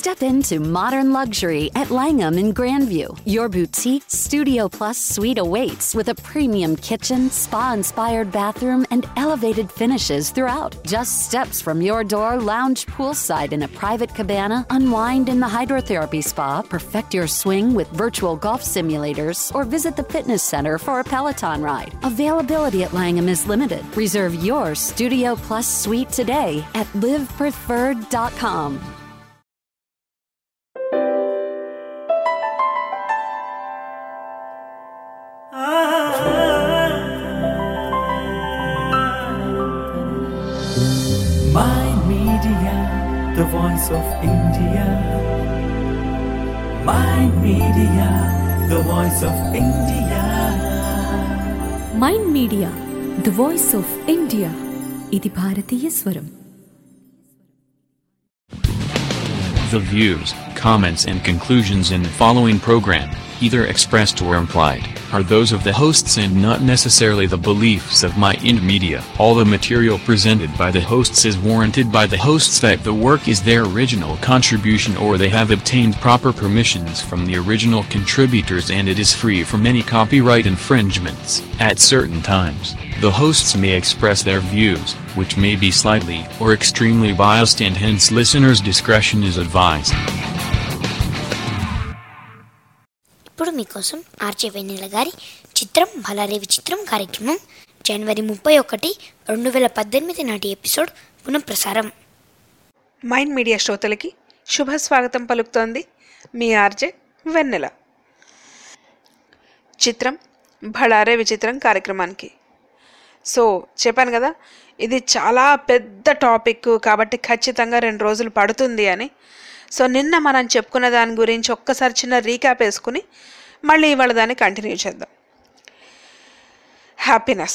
Step into modern luxury at Langham in Grandview. Your boutique Studio Plus suite awaits with a premium kitchen, spa inspired bathroom, and elevated finishes throughout. Just steps from your door, lounge poolside in a private cabana, unwind in the hydrotherapy spa, perfect your swing with virtual golf simulators, or visit the fitness center for a Peloton ride. Availability at Langham is limited. Reserve your Studio Plus suite today at livepreferred.com. My Media, the voice of India. My Media, the voice of India. Mind media the voice of India ఇది భారతీయ స్వరం The views, comments, and conclusions in the following program, either expressed or implied, are those of the hosts and not necessarily the beliefs of My Ind Media. All the material presented by the hosts is warranted by the hosts that the work is their original contribution or they have obtained proper permissions from the original contributors and it is free from any copyright infringements. At certain times, the hosts may express their views, which may be slightly or extremely biased and hence listeners' discretion is advised. ఇప్పుడు మీకోసం RJ వెన్నెల గారి చిత్రం భలారే విచిత్రం కార్యక్రమం జనవరి ముప్పై ఒకటి రెండు వేల పద్దెనిమిది నాటి ఎపిసోడ్ పునఃప్రసారం మైండ్ మీడియా శ్రోతలకి శుభ స్వాగతం పలుకుతోంది మీ ఆర్జే వెన్నెల చిత్రం భళారే విచిత్రం కార్యక్రమానికి సో చెప్పాను కదా ఇది చాలా పెద్ద టాపిక్ కాబట్టి ఖచ్చితంగా రెండు రోజులు పడుతుంది అని సో నిన్న మనం చెప్పుకున్న దాని గురించి ఒక్కసారి చిన్న రీక్యాప్ వేసుకుని మళ్ళీ ఇవాళ దాన్ని కంటిన్యూ చేద్దాం హ్యాపీనెస్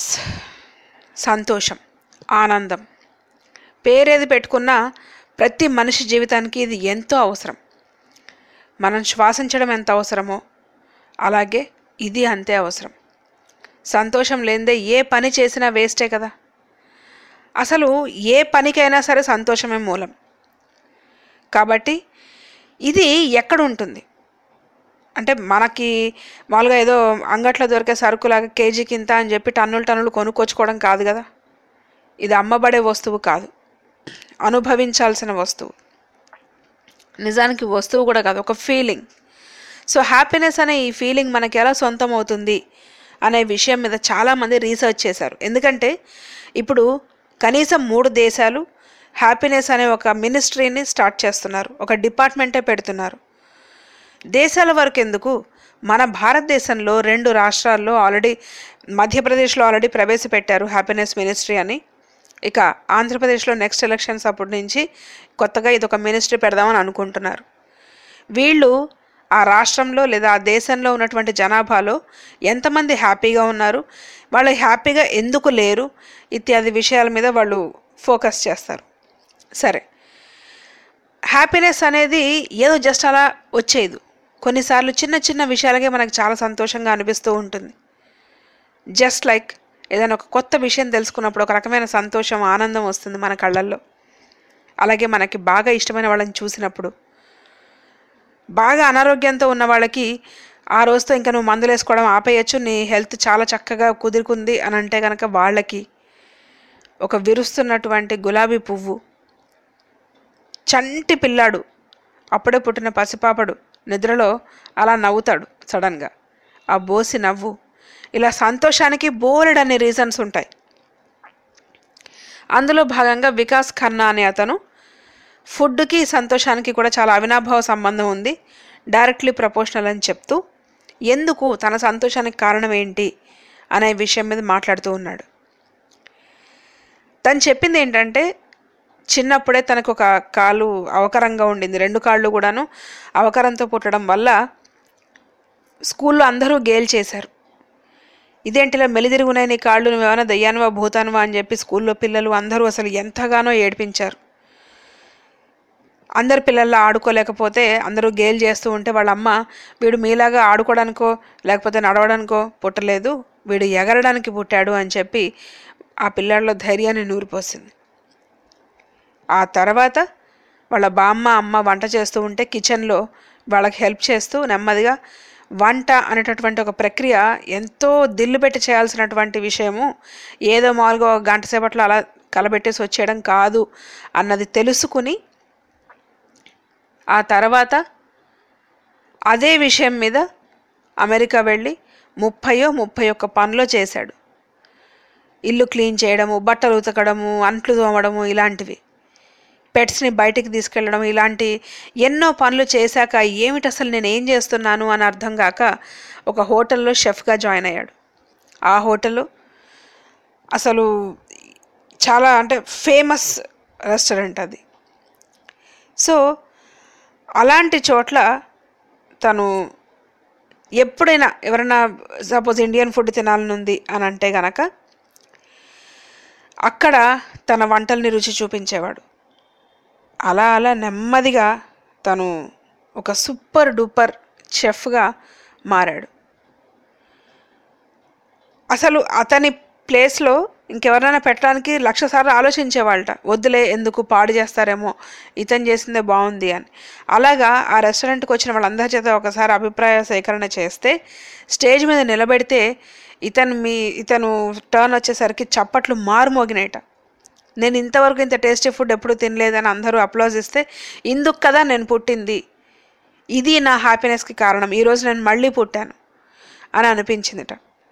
సంతోషం ఆనందం పేరేది పెట్టుకున్నా ప్రతి మనిషి జీవితానికి ఇది ఎంతో అవసరం మనం శ్వాసించడం ఎంత అవసరమో అలాగే ఇది అంతే అవసరం సంతోషం లేనిదే ఏ పని చేసినా వేస్టే కదా అసలు ఏ పనికైనా సరే సంతోషమే మూలం కాబట్టి ఇది ఎక్కడ ఉంటుంది అంటే మనకి మామూలుగా ఏదో అంగట్లో దొరికే సరుకులాగా కేజీకి ఇంత అని చెప్పి టన్నులు టన్నులు కొనుక్కొచ్చుకోవడం కాదు కదా ఇది అమ్మబడే వస్తువు కాదు అనుభవించాల్సిన వస్తువు నిజానికి వస్తువు కూడా కాదు ఒక ఫీలింగ్ సో హ్యాపీనెస్ అనే ఈ ఫీలింగ్ మనకి ఎలా సొంతం అవుతుంది అనే విషయం మీద చాలామంది రీసెర్చ్ చేశారు ఎందుకంటే ఇప్పుడు కనీసం మూడు దేశాలు హ్యాపీనెస్ అనే ఒక మినిస్ట్రీని స్టార్ట్ చేస్తున్నారు ఒక డిపార్ట్మెంటే పెడుతున్నారు దేశాల వరకు ఎందుకు మన భారతదేశంలో రెండు రాష్ట్రాల్లో ఆల్రెడీ మధ్యప్రదేశ్లో ఆల్రెడీ ప్రవేశపెట్టారు హ్యాపీనెస్ మినిస్ట్రీ అని ఇక ఆంధ్రప్రదేశ్లో నెక్స్ట్ ఎలక్షన్స్ అప్పటి నుంచి కొత్తగా ఇది ఒక మినిస్ట్రీ పెడదామని అనుకుంటున్నారు వీళ్ళు ఆ రాష్ట్రంలో లేదా ఆ దేశంలో ఉన్నటువంటి జనాభాలో ఎంతమంది హ్యాపీగా ఉన్నారు వాళ్ళు హ్యాపీగా ఎందుకు లేరు ఇత్యాది విషయాల మీద వాళ్ళు ఫోకస్ చేస్తారు సరే హ్యాపీనెస్ అనేది ఏదో జస్ట్ అలా వచ్చేది కొన్నిసార్లు చిన్న చిన్న విషయాలకే మనకు చాలా సంతోషంగా అనిపిస్తూ ఉంటుంది జస్ట్ లైక్ ఏదైనా ఒక కొత్త విషయం తెలుసుకున్నప్పుడు ఒక రకమైన సంతోషం ఆనందం వస్తుంది మన కళ్ళల్లో అలాగే మనకి బాగా ఇష్టమైన వాళ్ళని చూసినప్పుడు బాగా అనారోగ్యంతో ఉన్న వాళ్ళకి ఆ రోజుతో ఇంకా నువ్వు మందులు వేసుకోవడం ఆపేయచ్చు నీ హెల్త్ చాలా చక్కగా కుదురుకుంది అని అంటే కనుక వాళ్ళకి ఒక విరుస్తున్నటువంటి గులాబీ పువ్వు చంటి పిల్లాడు అప్పుడే పుట్టిన పసిపాపడు నిద్రలో అలా నవ్వుతాడు సడన్గా ఆ బోసి నవ్వు ఇలా సంతోషానికి బోలెడ్ అనే రీజన్స్ ఉంటాయి అందులో భాగంగా వికాస్ ఖన్నా అనే అతను ఫుడ్కి సంతోషానికి కూడా చాలా అవినాభావ సంబంధం ఉంది డైరెక్ట్లీ ప్రపోర్షనల్ అని చెప్తూ ఎందుకు తన సంతోషానికి కారణం ఏంటి అనే విషయం మీద మాట్లాడుతూ ఉన్నాడు తను చెప్పింది ఏంటంటే చిన్నప్పుడే తనకు ఒక కాలు అవకరంగా ఉండింది రెండు కాళ్ళు కూడాను అవకరంతో పుట్టడం వల్ల స్కూల్లో అందరూ గేల్ చేశారు ఇదేంటిలా మెలిదిరుగున్నాయి నీ కాళ్ళు నువ్వేమైనా దయ్యానువా భూతానువా అని చెప్పి స్కూల్లో పిల్లలు అందరూ అసలు ఎంతగానో ఏడిపించారు అందరు పిల్లల్లో ఆడుకోలేకపోతే అందరూ గేల్ చేస్తూ ఉంటే వాళ్ళ అమ్మ వీడు మీలాగా ఆడుకోవడానికో లేకపోతే నడవడానికో పుట్టలేదు వీడు ఎగరడానికి పుట్టాడు అని చెప్పి ఆ పిల్లాడిలో ధైర్యాన్ని నూరిపోసింది ఆ తర్వాత వాళ్ళ బామ్మ అమ్మ వంట చేస్తూ ఉంటే కిచెన్లో వాళ్ళకి హెల్ప్ చేస్తూ నెమ్మదిగా వంట అనేటటువంటి ఒక ప్రక్రియ ఎంతో దిల్లు పెట్టి చేయాల్సినటువంటి విషయము ఏదో మామూలుగా ఒక గంట సేపట్లో అలా కలబెట్టేసి వచ్చేయడం కాదు అన్నది తెలుసుకుని ఆ తర్వాత అదే విషయం మీద అమెరికా వెళ్ళి ముప్పయో ముప్పై ఒక్క పనులు చేశాడు ఇల్లు క్లీన్ చేయడము బట్టలు ఉతకడము అంట్లు తోమడము ఇలాంటివి పెట్స్ని బయటికి తీసుకెళ్ళడం ఇలాంటి ఎన్నో పనులు చేశాక ఏమిటి అసలు నేను ఏం చేస్తున్నాను అని అర్థం కాక ఒక హోటల్లో షెఫ్గా జాయిన్ అయ్యాడు ఆ హోటల్ అసలు చాలా అంటే ఫేమస్ రెస్టారెంట్ అది సో అలాంటి చోట్ల తను ఎప్పుడైనా ఎవరైనా సపోజ్ ఇండియన్ ఫుడ్ తినాలనుంది అని అంటే గనక అక్కడ తన వంటల్ని రుచి చూపించేవాడు అలా అలా నెమ్మదిగా తను ఒక సూపర్ డూపర్ చెఫ్గా మారాడు అసలు అతని ప్లేస్లో ఇంకెవరైనా పెట్టడానికి లక్ష సార్లు ఆలోచించేవాళ్ళట వద్దులే ఎందుకు పాడు చేస్తారేమో ఇతను చేసిందే బాగుంది అని అలాగా ఆ రెస్టారెంట్కి వచ్చిన వాళ్ళందరి చేత ఒకసారి అభిప్రాయ సేకరణ చేస్తే స్టేజ్ మీద నిలబెడితే ఇతను మీ ఇతను టర్న్ వచ్చేసరికి చప్పట్లు మారుమోగినాయట నేను ఇంతవరకు ఇంత టేస్టీ ఫుడ్ ఎప్పుడు తినలేదని అందరూ అప్లాజ్ ఇస్తే ఇందుకు కదా నేను పుట్టింది ఇది నా హ్యాపీనెస్కి కారణం ఈరోజు నేను మళ్ళీ పుట్టాను అని అనిపించిందిట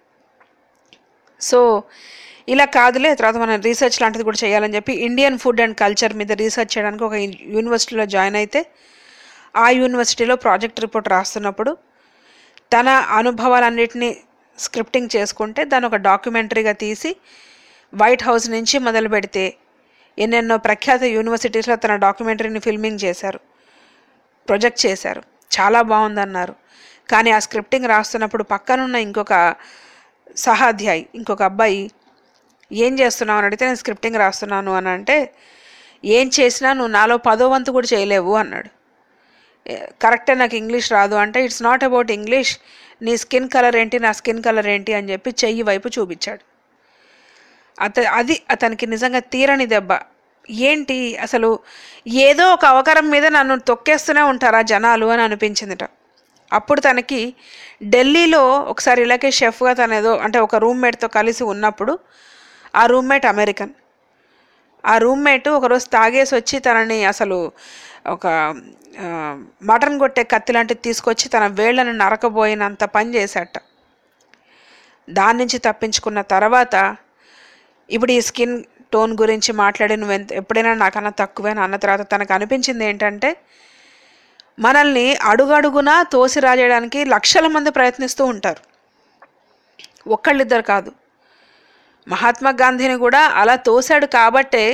సో ఇలా కాదులే తర్వాత మనం రీసెర్చ్ లాంటిది కూడా చేయాలని చెప్పి ఇండియన్ ఫుడ్ అండ్ కల్చర్ మీద రీసెర్చ్ చేయడానికి ఒక యూనివర్సిటీలో జాయిన్ అయితే ఆ యూనివర్సిటీలో ప్రాజెక్ట్ రిపోర్ట్ రాస్తున్నప్పుడు తన అనుభవాలన్నిటినీ స్క్రిప్టింగ్ చేసుకుంటే దాన్ని ఒక డాక్యుమెంటరీగా తీసి వైట్ హౌస్ నుంచి మొదలు పెడితే ఎన్నెన్నో ప్రఖ్యాత యూనివర్సిటీస్లో తన డాక్యుమెంటరీని ఫిల్మింగ్ చేశారు ప్రొజెక్ట్ చేశారు చాలా బాగుందన్నారు కానీ ఆ స్క్రిప్టింగ్ రాస్తున్నప్పుడు పక్కనున్న ఇంకొక సహాధ్యాయి ఇంకొక అబ్బాయి ఏం చేస్తున్నావు అని అడిగితే నేను స్క్రిప్టింగ్ రాస్తున్నాను అని అంటే ఏం చేసినా నువ్వు నాలో పదో వంతు కూడా చేయలేవు అన్నాడు ఏ- కరెక్టే నాకు ఇంగ్లీష్ రాదు అంటే ఇట్స్ నాట్ అబౌట్ ఇంగ్లీష్ నీ స్కిన్ కలర్ ఏంటి నా స్కిన్ కలర్ ఏంటి అని చెప్పి చెయ్యి వైపు చూపించాడు అత అది అతనికి నిజంగా తీరని దెబ్బ ఏంటి అసలు ఏదో ఒక అవకరం మీద నన్ను తొక్కేస్తూనే ఉంటారా జనాలు అని అనిపించిందిట అప్పుడు తనకి ఢిల్లీలో ఒకసారి ఇలాగే షెఫ్గా తను ఏదో అంటే ఒక రూమ్మేట్తో కలిసి ఉన్నప్పుడు ఆ రూమ్మేట్ అమెరికన్ ఆ రూమ్మేట్ ఒకరోజు తాగేసి వచ్చి తనని అసలు ఒక ఆ, మటన్ కొట్టే కత్తి లాంటిది తీసుకొచ్చి తన వేళ్లను నరకబోయినంత పని చేశాట దాని నుంచి తప్పించుకున్న తర్వాత ఇప్పుడు ఈ స్కిన్ టోన్ గురించి మాట్లాడి నువ్వు ఎంత ఎప్పుడైనా నాకన్నా తక్కువేనా అన్న తర్వాత తనకు అనిపించింది ఏంటంటే మనల్ని అడుగడుగునా తోసి రాజేయడానికి లక్షల మంది ప్రయత్నిస్తూ ఉంటారు ఒక్కళ్ళిద్దరు కాదు మహాత్మా గాంధీని కూడా అలా తోశాడు కాబట్టే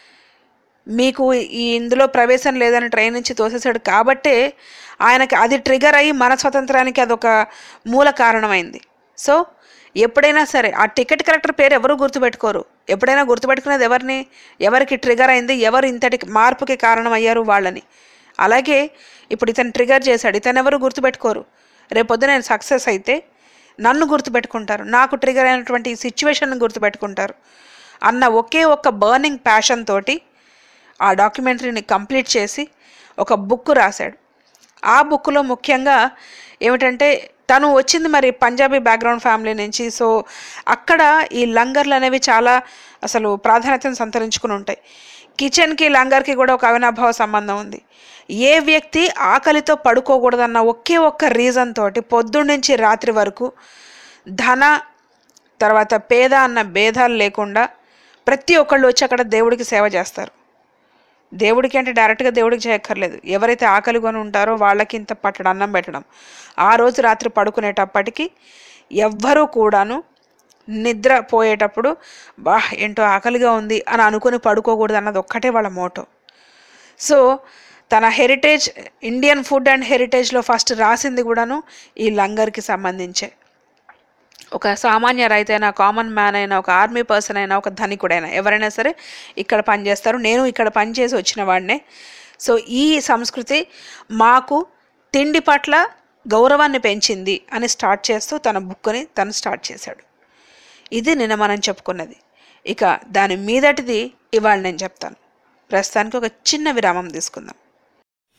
మీకు ఈ ఇందులో ప్రవేశం లేదని ట్రైన్ నుంచి తోసేశాడు కాబట్టే ఆయనకి అది ట్రిగర్ అయ్యి మన స్వతంత్రానికి అదొక మూల కారణమైంది సో ఎప్పుడైనా సరే ఆ టికెట్ కలెక్టర్ పేరు ఎవరు గుర్తుపెట్టుకోరు ఎప్పుడైనా గుర్తుపెట్టుకునేది ఎవరిని ఎవరికి ట్రిగర్ అయింది ఎవరు ఇంతటి మార్పుకి కారణం అయ్యారు వాళ్ళని అలాగే ఇప్పుడు ఇతను ట్రిగర్ చేశాడు ఇతను ఎవరు గుర్తుపెట్టుకోరు రేపొద్దు నేను సక్సెస్ అయితే నన్ను గుర్తుపెట్టుకుంటారు నాకు ట్రిగర్ అయినటువంటి ఈ సిచ్యువేషన్ గుర్తుపెట్టుకుంటారు అన్న ఒకే ఒక్క బర్నింగ్ ప్యాషన్ తోటి ఆ డాక్యుమెంటరీని కంప్లీట్ చేసి ఒక బుక్ రాశాడు ఆ బుక్లో ముఖ్యంగా ఏమిటంటే తను వచ్చింది మరి పంజాబీ బ్యాక్గ్రౌండ్ ఫ్యామిలీ నుంచి సో అక్కడ ఈ లంగర్లు అనేవి చాలా అసలు ప్రాధాన్యతను సంతరించుకుని ఉంటాయి కిచెన్కి లంగర్కి కూడా ఒక అవినాభావ సంబంధం ఉంది ఏ వ్యక్తి ఆకలితో పడుకోకూడదన్న ఒకే ఒక్క రీజన్ తోటి పొద్దున్న నుంచి రాత్రి వరకు ధన తర్వాత పేద అన్న భేదాలు లేకుండా ప్రతి ఒక్కళ్ళు వచ్చి అక్కడ దేవుడికి సేవ చేస్తారు దేవుడికి అంటే డైరెక్ట్గా దేవుడికి చేయక్కర్లేదు ఎవరైతే ఆకలికొని ఉంటారో వాళ్ళకి ఇంత పట్టడం అన్నం పెట్టడం ఆ రోజు రాత్రి పడుకునేటప్పటికి ఎవ్వరూ కూడాను నిద్ర పోయేటప్పుడు బా ఏంటో ఆకలిగా ఉంది అని అనుకుని పడుకోకూడదు అన్నది ఒక్కటే వాళ్ళ మోటో సో తన హెరిటేజ్ ఇండియన్ ఫుడ్ అండ్ హెరిటేజ్లో ఫస్ట్ రాసింది కూడాను ఈ లంగర్కి సంబంధించే ఒక సామాన్య రైతైనా కామన్ మ్యాన్ అయినా ఒక ఆర్మీ పర్సన్ అయినా ఒక ధనికుడైనా ఎవరైనా సరే ఇక్కడ పనిచేస్తారు నేను ఇక్కడ పనిచేసి వచ్చిన వాడినే సో ఈ సంస్కృతి మాకు తిండి పట్ల గౌరవాన్ని పెంచింది అని స్టార్ట్ చేస్తూ తన బుక్ని తను స్టార్ట్ చేశాడు ఇది నిన్న మనం చెప్పుకున్నది ఇక దాని మీదటిది ఇవాళ నేను చెప్తాను ప్రస్తుతానికి ఒక చిన్న విరామం తీసుకుందాం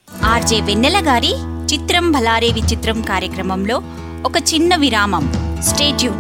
ఆర్జే వెన్నెల గారి చిత్రం భలారే విచిత్రం కార్యక్రమంలో ఒక చిన్న విరామం స్టేట్యూన్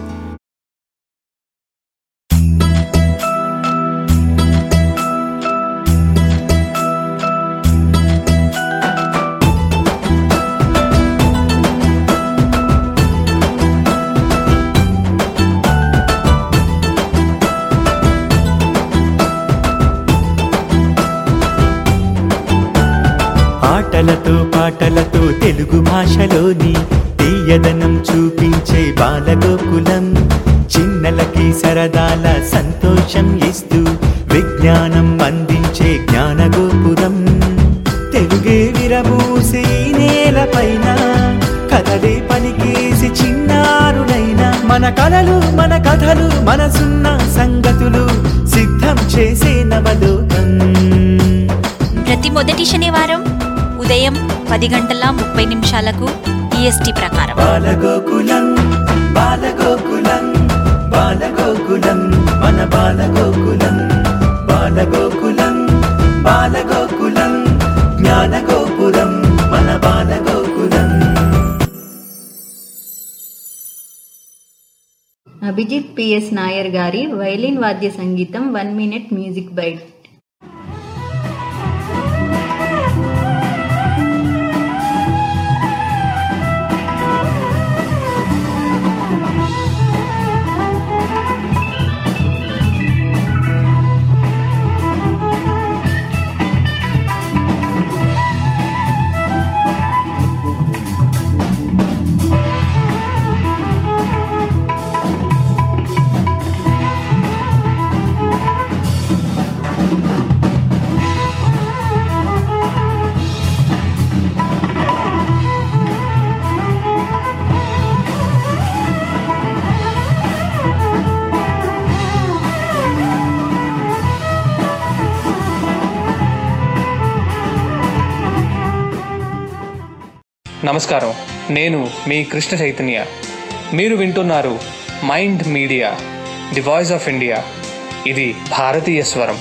ఆటలతో పాటలతో తెలుగు భాషలోని తీయదనం చూపించే బాలగోకులం చిన్నలకి సరదాల సంతోషం ఇస్తూ విజ్ఞానం అందించే జ్ఞానగోపురం తెలుగే విరబూసి ఈ నేలపైన కథలే పలికేసి చిన్నారులైన మన కలలు మన కథలు మనసున్న సంగతులు సిద్ధం చేసే నవలోకం ప్రతి మొదటి శనివారం ఉదయం పది గంటల ముప్పై నిమిషాలకు ఈఎస్టీ ప్రకారం బాలగోకులం బాలగోకులం బాలగోకులం మన బాలగోకులం బాలగోకులం బాలగోకులం జ్ఞానగోపురం మన బాలగోకులం అభిజిత్ పిఎస్ నాయర్ గారి వైలిన్ వాద్య సంగీతం వన్ మినిట్ మ్యూజిక్ బైట్ నమస్కారం నేను మీ కృష్ణ చైతన్య మీరు వింటున్నారు MyInd Media the voice of India ఇది భారతీయ స్వరం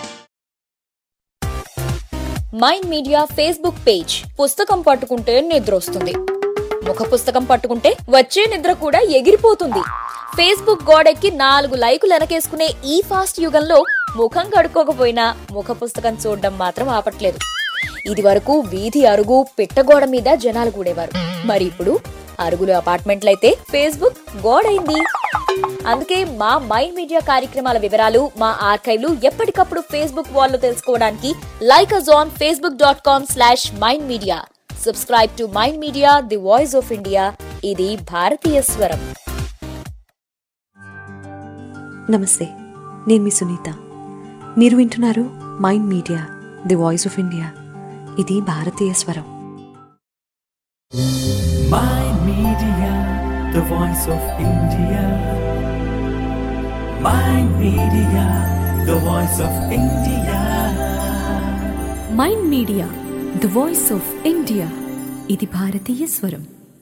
మైండ్ మీడియా ఫేస్బుక్ పేజ్ పుస్తకం పట్టుకుంటే నిద్ర వస్తుంది ముఖ పుస్తకం పట్టుకుంటే వచ్చే నిద్ర కూడా ఎగిరిపోతుంది ఫేస్బుక్ గోడెక్కి నాలుగు లైకులు వెనకేసుకునే ఈ ఫాస్ట్ యుగంలో ముఖం కడుక్కోకపోయినా ముఖ పుస్తకం చూడడం మాత్రం ఆపట్లేదు ఇది వరకు వీధి అరుగు పిట్టగోడ మీద జనాలు కూడేవారు మరి ఇప్పుడు అరుగులు అపార్ట్మెంట్లయితే ఫేస్బుక్ గోడైంది అందుకే మా మైండ్ మీడియా కార్యక్రమాల వివరాలు మా ఆర్కైవ్లు ఎప్పటికప్పుడు ఫేస్బుక్ వాల్లో తెలుసుకోవడానికి like us on Facebook dot com slash MyInd Media subscribe to MyInd Media the voice of India ఇది భారతీయ స్వరం నమస్తే నేను మీ సునీత మీరు వింటున్నారు MyInd Media the voice of India ఇది భారతీయ స్వరం Mind Media, the voice of India. Mind Media, the voice of India. Mind Media the voice of India ఇది భారతీయ స్వరం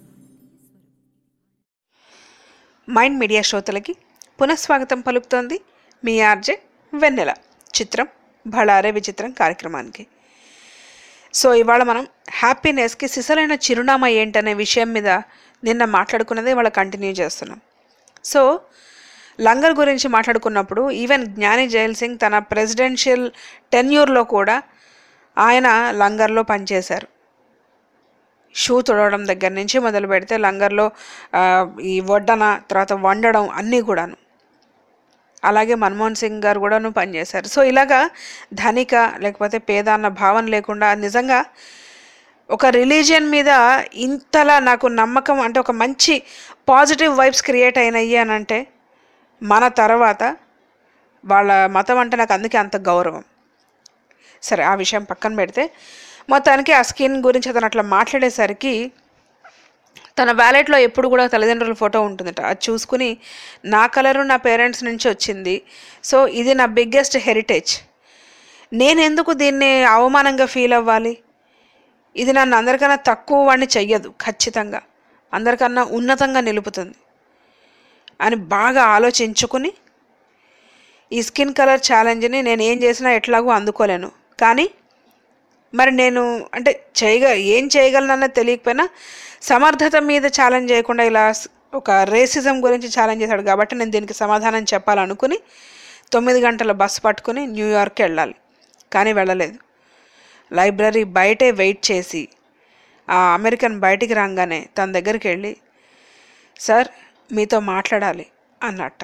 మైండ్ మీడియా శ్రోతలకి పునఃస్వాగతం పలుకుతోంది మీ ఆర్జే వెన్నెల చిత్రం భళారే విచిత్రం కార్యక్రమానికి సో ఇవాళ మనం హ్యాపీనెస్కి సిసలైన చిరునామా ఏంటనే విషయం మీద నిన్న మాట్లాడుకున్నదే ఇవాళ కంటిన్యూ చేస్తున్నాం సో లంగర్ గురించి మాట్లాడుకున్నప్పుడు ఈవెన్ జ్ఞాని జైల్ సింగ్ తన ప్రెసిడెన్షియల్ టెన్యూర్లో కూడా ఆయన లంగర్లో పనిచేశారు షూ తుడవడం దగ్గర నుంచి మొదలు పెడితే లంగర్లో ఆ, ఈ వడ్డన తర్వాత వండడం అన్నీ కూడాను అలాగే మన్మోహన్ సింగ్ గారు కూడాను పనిచేశారు సో ఇలాగా ధనిక లేకపోతే పేద అన్న భావన లేకుండా నిజంగా ఒక రిలీజియన్ మీద ఇంతలా నాకు నమ్మకం అంటే ఒక మంచి పాజిటివ్ వైబ్స్ క్రియేట్ అయినాయి అని అంటే మన తర్వాత వాళ్ళ మతం అంటే నాకు అందుకే అంత గౌరవం సరే ఆ విషయం పక్కన పెడితే మొత్తానికి ఆ స్కిన్ గురించి అతను అట్లా మాట్లాడేసరికి తన వ్యాలెట్లో ఎప్పుడు కూడా తల్లిదండ్రుల ఫోటో ఉంటుందట అది చూసుకుని నా కలరు నా పేరెంట్స్ నుంచి వచ్చింది సో ఇది నా బిగ్గెస్ట్ హెరిటేజ్ నేను ఎందుకు దీన్ని అవమానంగా ఫీల్ అవ్వాలి ఇది నన్ను అందరికన్నా తక్కువ వాడిని చెయ్యదు ఖచ్చితంగా అందరికన్నా ఉన్నతంగా నిలుపుతుంది అని బాగా ఆలోచించుకుని ఈ స్కిన్ కలర్ ఛాలెంజ్ని నేను ఏం చేసినా ఎట్లాగో అందుకోలేను కానీ మరి నేను అంటే చేయగ ఏం చేయగలనన్నది తెలియకపోయినా సమర్థత మీద ఛాలెంజ్ చేయకుండా ఇలా స్- ఒక రేసిజం గురించి ఛాలెంజ్ చేశాడు కాబట్టి నేను దీనికి సమాధానం చెప్పాలనుకుని తొమ్మిది గంటల బస్సు పట్టుకుని న్యూయార్క్కి వెళ్ళాలి కానీ వెళ్ళలేదు లైబ్రరీ బయటే వెయిట్ చేసి ఆ అమెరికన్ బయటికి రాగానే తన దగ్గరికి వెళ్ళి సార్ మీతో మాట్లాడాలి అన్నట్ట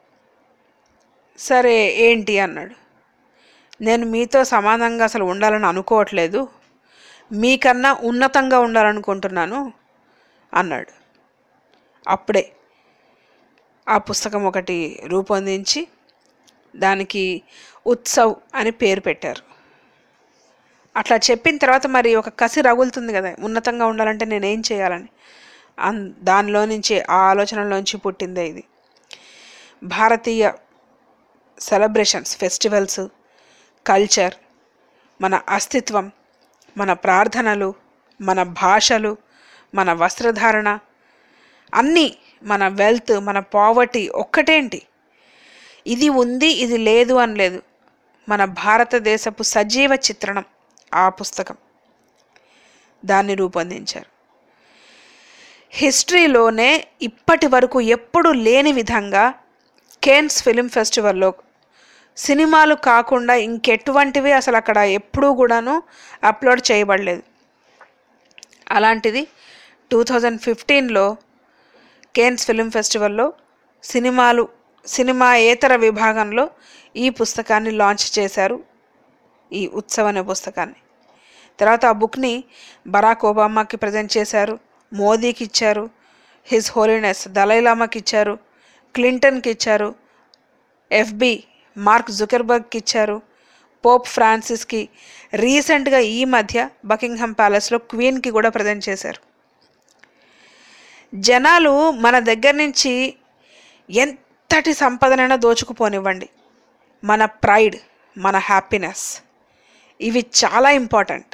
సరే ఏంటి అన్నాడు నేను మీతో సమానంగా అసలు ఉండాలని అనుకోవట్లేదు మీకన్నా ఉన్నతంగా ఉండాలనుకుంటున్నాను అన్నాడు అప్పుడే ఆ పుస్తకం ఒకటి రూపొందించి దానికి ఉత్సవ్ అని పేరు పెట్టారు అట్లా చెప్పిన తర్వాత మరి ఒక కసి రగులుతుంది కదా ఉన్నతంగా ఉండాలంటే నేనేం చేయాలని అన్ దానిలో నుంచి ఆ ఆలోచనలోంచి పుట్టిందే ఇది భారతీయ సెలబ్రేషన్స్ ఫెస్టివల్స్ కల్చర్ మన అస్తిత్వం మన ప్రార్థనలు మన భాషలు మన వస్త్రధారణ అన్నీ మన వెల్త్ మన పావర్టీ ఒక్కటేంటి ఇది ఉంది ఇది లేదు అని లేదు మన భారతదేశపు సజీవ చిత్రణం ఆ పుస్తకం దాన్ని రూపొందించారు హిస్టరీలోనే ఇప్పటి వరకు ఎప్పుడు లేని విధంగా కేన్స్ ఫిలిం ఫెస్టివల్లో సినిమాలు కాకుండా ఇంకెటువంటివి అసలు అక్కడ ఎప్పుడూ కూడాను అప్లోడ్ చేయబడలేదు అలాంటిది టూ థౌజండ్ ఫిఫ్టీన్లో కేన్స్ ఫిలిం ఫెస్టివల్లో సినిమాలు సినిమాయేతర విభాగంలో ఈ పుస్తకాన్ని లాంచ్ చేశారు ఈ ఉత్సవ్ అనే పుస్తకాన్ని తర్వాత ఆ బుక్ని బరాక్ ఒబామాకి ప్రజెంట్ చేశారు మోదీకి ఇచ్చారు హిజ్ హోలీనెస్ దలైలామాకి ఇచ్చారు క్లింటన్కి ఇచ్చారు ఎఫ్బి మార్క్ జుకర్బర్గ్కి ఇచ్చారు పోప్ ఫ్రాన్సిస్కి రీసెంట్గా ఈ మధ్య బకింగ్హామ్ ప్యాలెస్లో క్వీన్కి కూడా ప్రజెంట్ చేశారు జనాలు మన దగ్గర నుంచి ఎంతటి సంపదనైనా దోచుకుపోనివ్వండి మన ప్రైడ్ మన హ్యాపీనెస్ ఇవి చాలా ఇంపార్టెంట్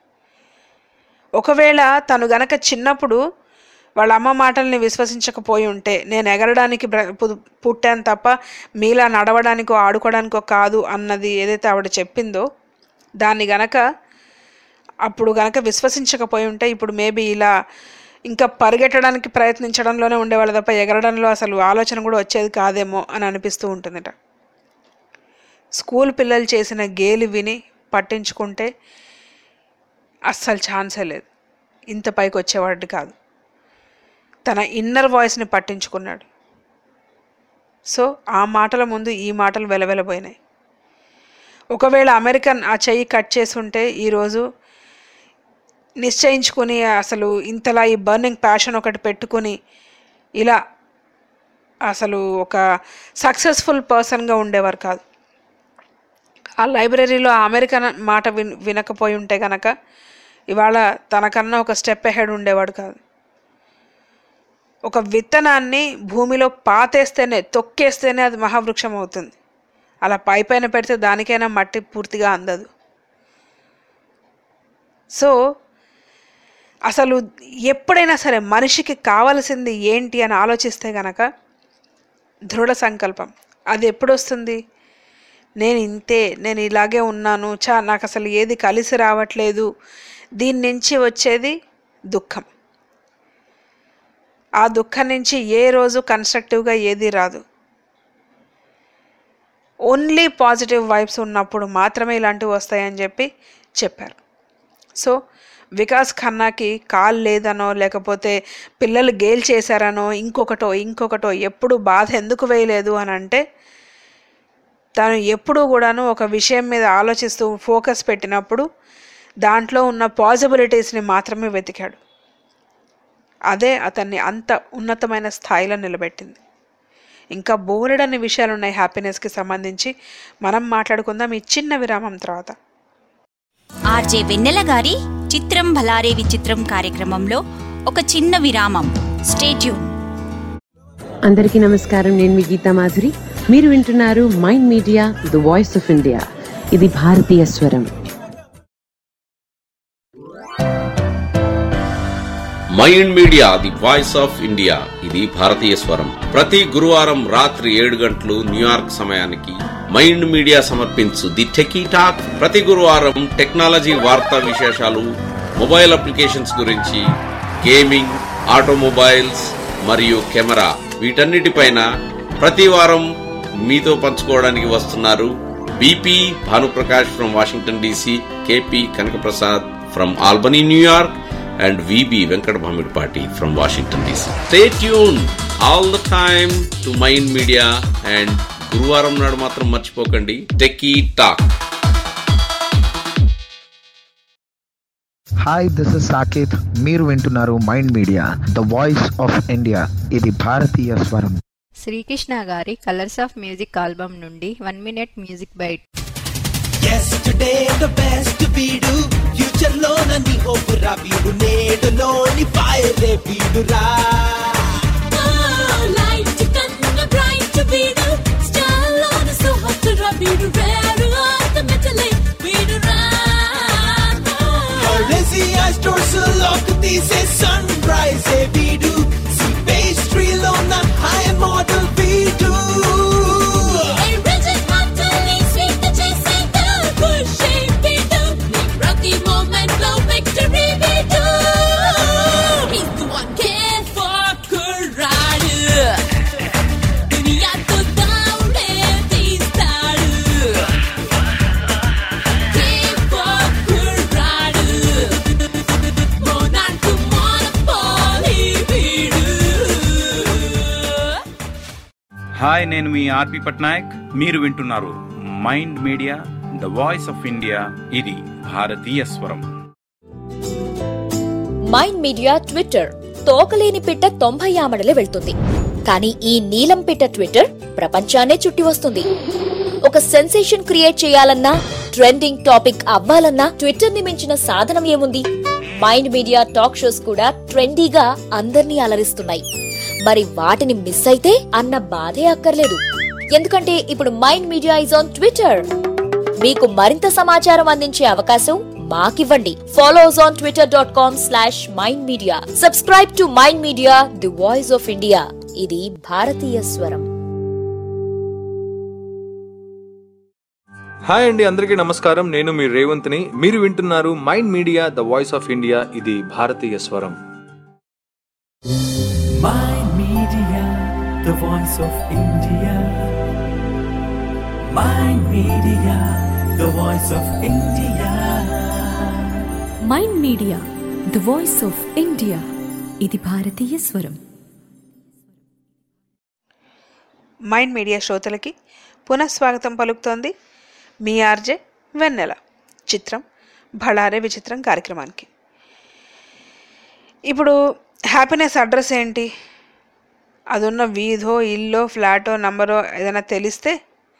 ఒకవేళ తను గనక చిన్నప్పుడు వాళ్ళ అమ్మ మాటల్ని విశ్వసించకపోయి ఉంటే నేను ఎగరడానికి బ్ర- పు- పుట్టాను తప్ప మీలా నడవడానికో ఆడుకోవడానికో కాదు అన్నది ఏదైతే ఆవిడ చెప్పిందో దాన్ని గనక అప్పుడు గనక విశ్వసించకపోయి ఉంటే ఇప్పుడు మేబీ ఇలా ఇంకా పరిగెట్టడానికి ప్రయత్నించడంలోనే ఉండేవాళ్ళు తప్ప ఎగరడంలో అసలు ఆలోచన కూడా వచ్చేది కాదేమో అని అనిపిస్తూ ఉంటుందిట స్కూల్ పిల్లలు చేసిన గేలి విని పట్టించుకుంటే అస్సలు ఛాన్సే లేదు ఇంత పైకి వచ్చేవాడు కాదు తన ఇన్నర్ వాయిస్ని పట్టించుకున్నాడు సో ఆ మాటల ముందు ఈ మాటలు వెలవెలబోయినాయి ఒకవేళ అమెరికన్ ఆ చెయ్యి కట్ చేసి ఉంటే ఈరోజు నిశ్చయించుకుని అసలు ఇంతలా ఈ బర్నింగ్ ప్యాషన్ ఒకటి పెట్టుకుని ఇలా అసలు ఒక సక్సెస్ఫుల్ పర్సన్గా ఉండేవారు కాదు ఆ లైబ్రరీలో ఆ అమెరికన్ మాట విన్ వినకపోయి ఉంటే కనుక ఇవాళ తనకన్నా ఒక స్టెప్ అహెడ్ ఉండేవాడు కాదు ఒక విత్తనాన్ని భూమిలో పాతేస్తేనే తొక్కేస్తేనే అది మహావృక్షం అవుతుంది అలా పై పైన పెడితే దానికైనా మట్టి పూర్తిగా అందదు సో అసలు ఎప్పుడైనా సరే మనిషికి కావలసింది ఏంటి అని ఆలోచిస్తే గనక దృఢ సంకల్పం అది ఎప్పుడు వస్తుంది నేను ఇంతే నేను ఇలాగే ఉన్నాను చా నాకు అసలు ఏది కలిసి రావట్లేదు దీని నుంచి వచ్చేది దుఃఖం ఆ దుఃఖం నుంచి ఏ రోజు కన్స్ట్రక్టివ్గా ఏది రాదు ఓన్లీ పాజిటివ్ వైబ్స్ ఉన్నప్పుడు మాత్రమే ఇలాంటివి వస్తాయని చెప్పి చెప్పారు సో వికాస్ ఖన్నాకి కాల్ లేదనో లేకపోతే పిల్లలు గేల్ చేశారనో ఇంకొకటో ఇంకొకటో ఎప్పుడు బాధ ఎందుకు వేయలేదు అని అంటే తను ఎప్పుడూ కూడాను ఒక విషయం మీద ఆలోచిస్తూ ఫోకస్ పెట్టినప్పుడు దాంట్లో ఉన్న పాసిబిలిటీస్ని మాత్రమే వెతికాడు అదే అతన్ని అంత ఉన్నతమైన స్థాయిలో నిలబెట్టింది ఇంకా బోలెడన్ని విషయాలు ఉన్నాయి హ్యాపీనెస్కి సంబంధించి మనం మాట్లాడుకుందాం ఈ చిన్న విరామం తర్వాత ఆర్జే వెన్నెల గారి చిత్రం భలారే విచిత్రం కార్యక్రమంలో ఒక చిన్న విరామం స్టేట్యూన్ అందరికీ నమస్కారం నేను మీ గీతా మాధురి మీరు వింటున్నారు MyInd media the voice of India ఇది భారతీయ స్వరం MyInd Media the voice of India ఇది భారతీయ స్వరం ప్రతి గురువారం రాత్రి ఏడు గంటలు న్యూయార్క్ సమయానికి మైండ్ మీడియా సమర్పించు ది టెకీ టాక్ ప్రతి గురువారం టెక్నాలజీ వార్తా విశేషాలు మొబైల్ అప్లికేషన్స్ గురించి గేమింగ్ ఆటోమొబైల్స్ మరియు కెమెరా వీటన్నిటిపైన ప్రతి వారం మీతో పంచుకోవడానికి వస్తున్నారు BP Bhanuprakash from Washington DC KP Kanakaprasad from Albany New York and VB Venkat Bhamidpati from Washington DC. Stay tuned all the time to Mind Media and గురువారం నాడు మాత్రం మర్చిపోకండి techie talk hi this is Saketh మీరు వింటున్నారు MyInd media the voice of India ఇది భారతీయ స్వరం శ్రీకృష్ణ గారి కలర్స్ ఆఫ్ మ్యూజిక్ ఆల్బమ్ నుండి one minute music bite yesterday the best వీడు ఫ్యూచర్ లో నన్ను ఓపురా వీడు నేడులోని ఫైర్ వీడురా లైట్ కన్న బ్రైట్ వీడు స్టార్ లోన సో హాట్ రా వీడు రేరు ఆర్త మెటలే వీడు రా Hardesty stores లోకి తీసే సన్ రైజ్ వీడు పేస్ట్రీ లో నా హై మోడల్ వీడు ఏ రిజిడ్ హార్టలీ స్వీట్ చేసే ద పుషే వీడు నీ ప్రతి మూమెంట్ లో విక్టరీ వీడు He's the one care for కుర్రాడు దునియాతో దౌడే తీస్తాడు Care for కుర్రాడు మోనార్కు మోనపోలి వీడు హాయ్ నేను మీ ఆర్పి పట్నాయక్ మీరు వింటున్నారు MyInd media the voice of India ఇది భారతీయ స్వరం మైండ్ మీడియా ట్విట్టర్ తోకలేని పిట్ట తొంభై ఆమడలే వెళ్తుంది కానీ ఈ నీలం పిట్ట ట్విట్టర్ ప్రపంచాన్నే చుట్టి వస్తుంది ఒక సెన్సేషన్ క్రియేట్ చేయాలన్నా ట్రెండింగ్ టాపిక్ అవ్వాలన్నా ట్విట్టర్ ని మించిన సాధనం ఏముంది మైండ్ మీడియా టాక్ షోస్ కూడా ట్రెండీగా అందర్నీ అలరిస్తున్నాయి మరి వాటిని మిస్ అయితే అన్న బాధే అక్కర్లేదు ఎందుకంటే ఇప్పుడు MyInd Media is on Twitter మీకు మరింత సమాచారం అందించే అవకాశం మాకివ్వండి follow us on Twitter dot com slash MyInd Media subscribe to MyInd Media the voice of India ఇది భారతీయ స్వరం హాయ్ అండి అందరికీ నమస్కారం నేను మీ రేవంత్ని మీరు వింటున్నారు MyInd media the voice of India ఇది భారతీయ స్వరం Mind Media, the voice of India. Mind Media, the voice of India. Mind media the voice of India ఇది భారతీయ స్వరం మైండ్ మీడియా శ్రోతలకి పునఃస్వాగతం పలుకుతోంది మీ ఆర్జే వెన్నెల చిత్రం భళారే విచిత్రం కార్యక్రమానికి ఇప్పుడు హ్యాపీనెస్ అడ్రస్ ఏంటి అది ఉన్న వీధో ఇల్లో ఫ్లాటో నంబరో ఏదైనా తెలిస్తే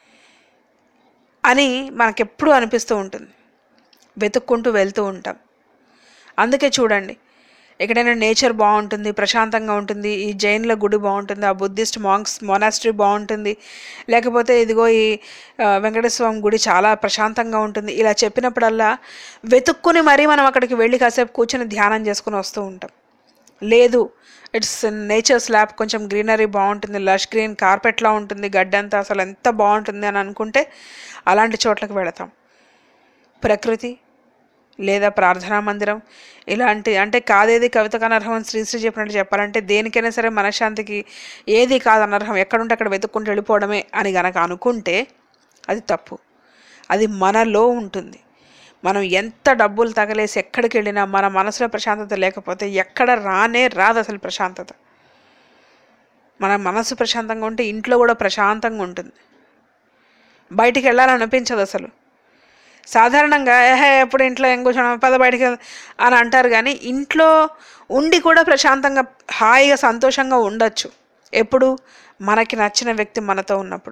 అని మనకెప్పుడు అనిపిస్తూ ఉంటుంది వెతుక్కుంటూ వెళ్తూ ఉంటాం అందుకే చూడండి ఎక్కడైనా నేచర్ బాగుంటుంది ప్రశాంతంగా ఉంటుంది ఈ జైన్ల గుడి బాగుంటుంది ఆ బుద్ధిస్ట్ మాంక్స్ మొనాస్ట్రీ బాగుంటుంది లేకపోతే ఇదిగో ఈ ఆ, వెంకటేశ్వర స్వామి గుడి చాలా ప్రశాంతంగా ఉంటుంది ఇలా చెప్పినప్పుడల్లా వెతుక్కుని మరీ మనం అక్కడికి వెళ్ళి కాసేపు కూర్చొని ధ్యానం చేసుకుని వస్తూ ఉంటాం లేదు ఇట్స్ నేచర్ స్లాబ్ కొంచెం గ్రీనరీ బాగుంటుంది లష్ గ్రీన్ కార్పెట్లా ఉంటుంది గడ్డంతా అసలు ఎంత బాగుంటుంది అని అనుకుంటే అలాంటి చోట్లకు వెళతాం ప్రకృతి లేదా ప్రార్థనా మందిరం ఇలాంటి అంటే కాదేది కవితకు అనర్హం శ్రీశ్రీ చెప్పినట్టు చెప్పాలంటే దేనికైనా సరే మనశ్శాంతికి ఏది కాదు అనర్హం ఎక్కడుంటే అక్కడ వెతుక్కుంటూ వెళ్ళిపోవడమే అని గనక అనుకుంటే అది తప్పు అది మనలో ఉంటుంది మనం ఎంత డబ్బులు తగలేసి ఎక్కడికి వెళ్ళినా మన మనసులో ప్రశాంతత లేకపోతే ఎక్కడ రానే రాదు అసలు ప్రశాంతత మన మనసు ప్రశాంతంగా ఉంటే ఇంట్లో కూడా ప్రశాంతంగా ఉంటుంది బయటికి వెళ్ళాలని అనిపించదు అసలు సాధారణంగా ఏహే ఎప్పుడు ఇంట్లో ఏం కూర్చోడం పద బయటికి వెళ్దాం" అని అంటారు కానీ ఇంట్లో ఉండి కూడా ప్రశాంతంగా హాయిగా సంతోషంగా ఉండొచ్చు ఎప్పుడు మనకి నచ్చిన వ్యక్తి మనతో ఉన్నప్పుడు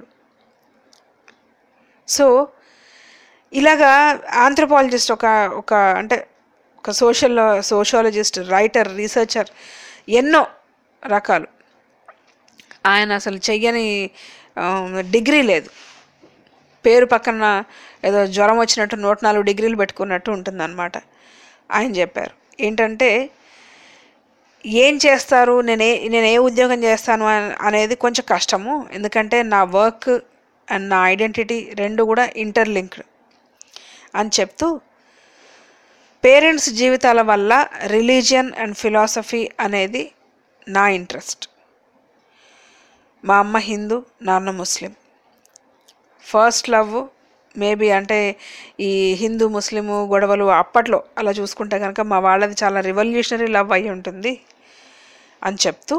సో ఇలాగా ఆంథ్రపాలజిస్ట్ ఒక ఒక అంటే ఒక సోషల్ సోషాలజిస్ట్ రైటర్ రీసెర్చర్ ఎన్నో రకాలు ఆయన అసలు చెయ్యని ఆ, డిగ్రీ లేదు పేరు పక్కన ఏదో జ్వరం వచ్చినట్టు నూట నాలుగు డిగ్రీలు పెట్టుకున్నట్టు ఉంటుందన్నమాట ఆయన చెప్పారు ఏంటంటే ఏం చేస్తారు నేను ఏ నేను ఏ ఉద్యోగం చేస్తాను అన్- అనేది కొంచెం కష్టము ఎందుకంటే నా వర్క్ అండ్ నా ఐడెంటిటీ రెండు కూడా ఇంటర్లింక్డ్ అని చెప్తూ పేరెంట్స్ జీవితాల వల్ల రిలీజియన్ అండ్ ఫిలాసఫీ అనేది నా ఇంట్రెస్ట్ మా అమ్మ హిందూ నాన్న ముస్లిం ఫస్ట్ లవ్ మేబీ అంటే ఈ హిందూ ముస్లిము గొడవలు అప్పట్లో అలా చూసుకుంటే కనుక మా వాళ్ళది చాలా రివల్యూషనరీ లవ్ అయి ఉంటుంది అని చెప్తూ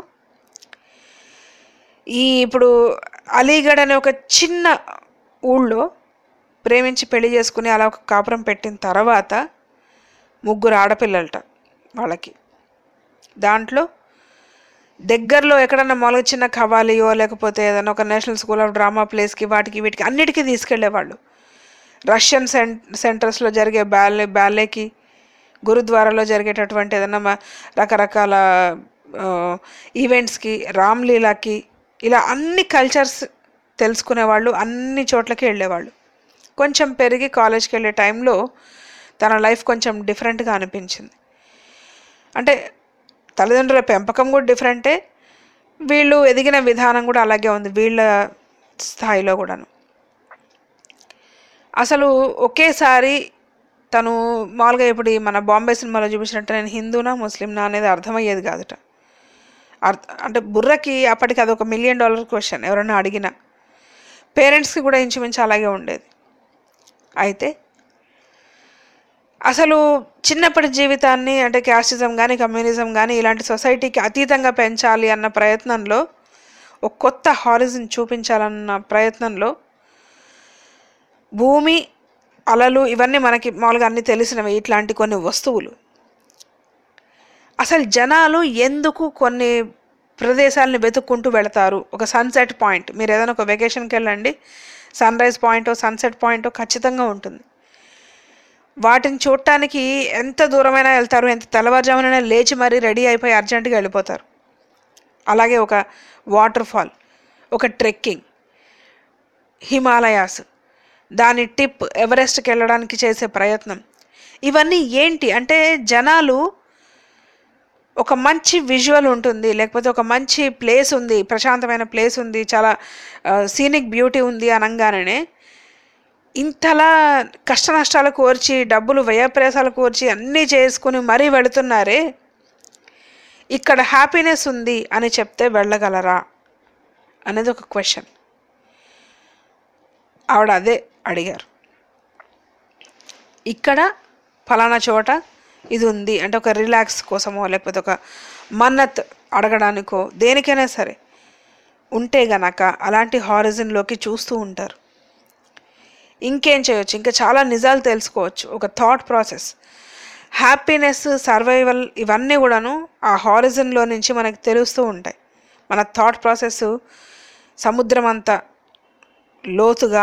ఈ ఇప్పుడు అలీగఢ్ అనే ఒక చిన్న ఊళ్ళో ప్రేమించి పెళ్లి చేసుకుని అలా ఒక కాపురం పెట్టిన తర్వాత ముగ్గురు ఆడపిల్లలట వాళ్ళకి దాంట్లో దగ్గరలో ఎక్కడన్నా మామూలుగా చిన్న ఖవాలియో లేకపోతే ఏదైనా ఒక నేషనల్ స్కూల్ ఆఫ్ డ్రామా ప్లేస్కి వాటికి వీటికి అన్నిటికీ తీసుకెళ్లేవాళ్ళు రష్యన్ సెం సెంటర్స్లో జరిగే బ్యాలే బ్యాలేకి గురుద్వారాలో జరిగేటటువంటి ఏదైనా మ- రకరకాల ఈవెంట్స్కి రామ్లీలాకి ఇలా అన్ని కల్చర్స్ తెలుసుకునేవాళ్ళు అన్ని చోట్లకి వెళ్ళేవాళ్ళు కొంచెం పెరిగి కాలేజ్కి వెళ్ళే టైంలో తన లైఫ్ కొంచెం డిఫరెంట్గా అనిపించింది అంటే తల్లిదండ్రుల పెంపకం కూడా డిఫరెంటే వీళ్ళు ఎదిగిన విధానం కూడా అలాగే ఉంది వీళ్ళ స్థాయిలో కూడాను అసలు ఒకేసారి తను మామూలుగా ఇప్పుడు ఈ మన బాంబే సినిమాలో చూపించినట్టు నేను హిందూనా ముస్లింనా అనేది అర్థమయ్యేది కాదుట అర్థ అంటే బుర్రకి అప్పటికి అది ఒక మిలియన్ డాలర్ క్వశ్చన్ ఎవరైనా అడిగినా పేరెంట్స్కి కూడా ఇంచుమించు అలాగే ఉండేది అయితే అసలు చిన్నప్పటి జీవితాన్ని అంటే క్యాస్టిజం కానీ కమ్యూనిజం కానీ ఇలాంటి సొసైటీకి అతీతంగా పెంచాలి అన్న ప్రయత్నంలో ఒక కొత్త హారిజన్ చూపించాలన్న ప్రయత్నంలో భూమి అలలు ఇవన్నీ మనకి మామూలుగా అన్నీ తెలిసినవి ఇట్లాంటి కొన్ని వస్తువులు అసలు జనాలు ఎందుకు కొన్ని ప్రదేశాలని వెతుక్కుంటూ వెళతారు ఒక సన్సెట్ పాయింట్ మీరు ఏదైనా ఒక వెకేషన్కి వెళ్ళండి sunrise point sunset point ఖచ్చితంగా ఉంటుంది వాటిని చూడటానికి ఎంత దూరమైనా వెళ్తారు ఎంత తెల్లవారుజామునైనా లేచి మరీ రెడీ అయిపోయి అర్జెంటుగా వెళ్ళిపోతారు అలాగే ఒక వాటర్ ఫాల్ ఒక ట్రెక్కింగ్ హిమాలయాస్ దాని టిప్ ఎవరెస్ట్కి వెళ్ళడానికి చేసే ప్రయత్నం ఇవన్నీ ఏంటి అంటే జనాలు ఒక మంచి విజువల్ ఉంటుంది లేకపోతే ఒక మంచి ప్లేస్ ఉంది ప్రశాంతమైన ప్లేస్ ఉంది చాలా సీనిక్ బ్యూటీ ఉంది అనగానే ఇంతలా కష్ట నష్టాలు కోర్చి డబ్బులు వ్యయప్రయాసాలు కోర్చి అన్నీ చేసుకుని మరీ వెళుతున్నారే ఇక్కడ హ్యాపీనెస్ ఉంది అని చెప్తే వెళ్ళగలరా అనేది ఒక క్వశ్చన్ ఆవిడ అదే అడిగారు ఇక్కడ ఫలానా చోట ఇది ఉంది అంటే ఒక రిలాక్స్ కోసమో లేకపోతే ఒక మన్నత్ అడగడానికో దేనికైనా సరే ఉంటే గనక అలాంటి హారిజన్లోకి చూస్తూ ఉంటారు ఇంకేం చేయొచ్చు ఇంకా చాలా నిజాలు తెలుసుకోవచ్చు ఒక థాట్ ప్రాసెస్ హ్యాపీనెస్ సర్వైవల్ ఇవన్నీ కూడాను ఆ హారిజన్లో నుంచి మనకు తెలుస్తూ ఉంటాయి మన థాట్ ప్రాసెస్ సముద్రం అంత లోతుగా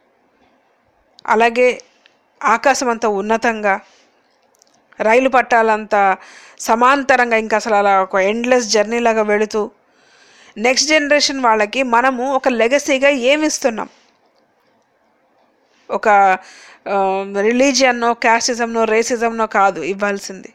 అలాగే ఆకాశం అంత ఉన్నతంగా రైలు పట్టాలంత సమాంతరంగా ఇంకా అసలు అలా ఒక ఎండ్లెస్ జర్నీ లాగా వెళుతూ నెక్స్ట్ జనరేషన్ వాళ్ళకి మనము ఒక లెగసీగా ఏమి ఇస్తున్నాం ఒక రిలీజియన్నో క్యాస్టిజంనో రేసిజంనో కాదు ఇవ్వాల్సింది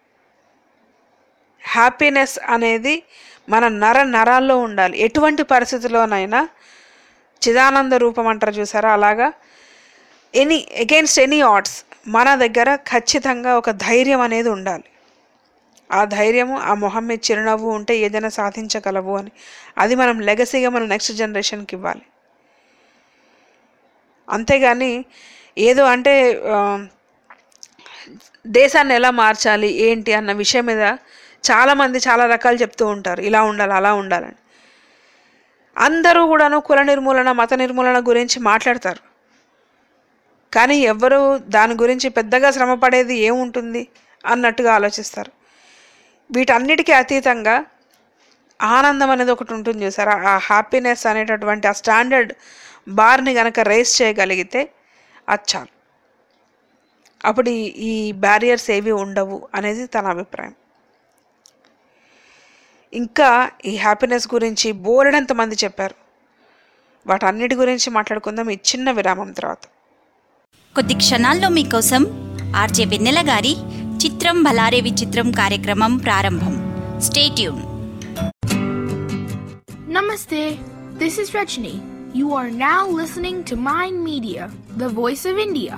హ్యాపీనెస్ అనేది మన నర నరాల్లో ఉండాలి ఎటువంటి పరిస్థితిలోనైనా చిదానంద రూపం అంటారు చూసారా అలాగా ఎనీ అగైన్స్ట్ ఎనీ ఆర్ట్స్ మన దగ్గర ఖచ్చితంగా ఒక ధైర్యం అనేది ఉండాలి ఆ ధైర్యము ఆ మొహం మీద చిరునవ్వు ఉంటే ఏదైనా సాధించగలవు అని అది మనం లెగసీగా మన నెక్స్ట్ జనరేషన్కి ఇవ్వాలి అంతేగాని ఏదో అంటే ఆ, దేశాన్ని ఎలా మార్చాలి ఏంటి అన్న విషయం మీద చాలామంది చాలా రకాలు చెప్తూ ఉంటారు ఇలా ఉండాలి అలా ఉండాలని అందరూ కూడాను కుల నిర్మూలన మత నిర్మూలన గురించి మాట్లాడతారు కానీ ఎవ్వరూ దాని గురించి పెద్దగా శ్రమపడేది ఏముంటుంది అన్నట్టుగా ఆలోచిస్తారు వీటన్నిటికీ అతీతంగా ఆనందం అనేది ఒకటి ఉంటుంది చూసారా ఆ హ్యాపీనెస్ అనేటటువంటి ఆ స్టాండర్డ్ బార్ని గనక రేస్ చేయగలిగితే అది చాలు అప్పుడు ఈ ఈ బ్యారియర్స్ ఏవి ఉండవు అనేది తన అభిప్రాయం ఇంకా ఈ హ్యాపీనెస్ గురించి బోలెడంత మంది చెప్పారు వాటన్నిటి గురించి మాట్లాడుకుందాం ఈ చిన్న విరామం తర్వాత కొద్ది క్షణాల్లో మీకోసం ఆర్జే వెన్నెల గారి చిత్రం భలారే విచిత్రం కార్యక్రమం ప్రారంభం stay tuned Namaste. This is Rajni. You are now listening to Mind Media, the voice of India.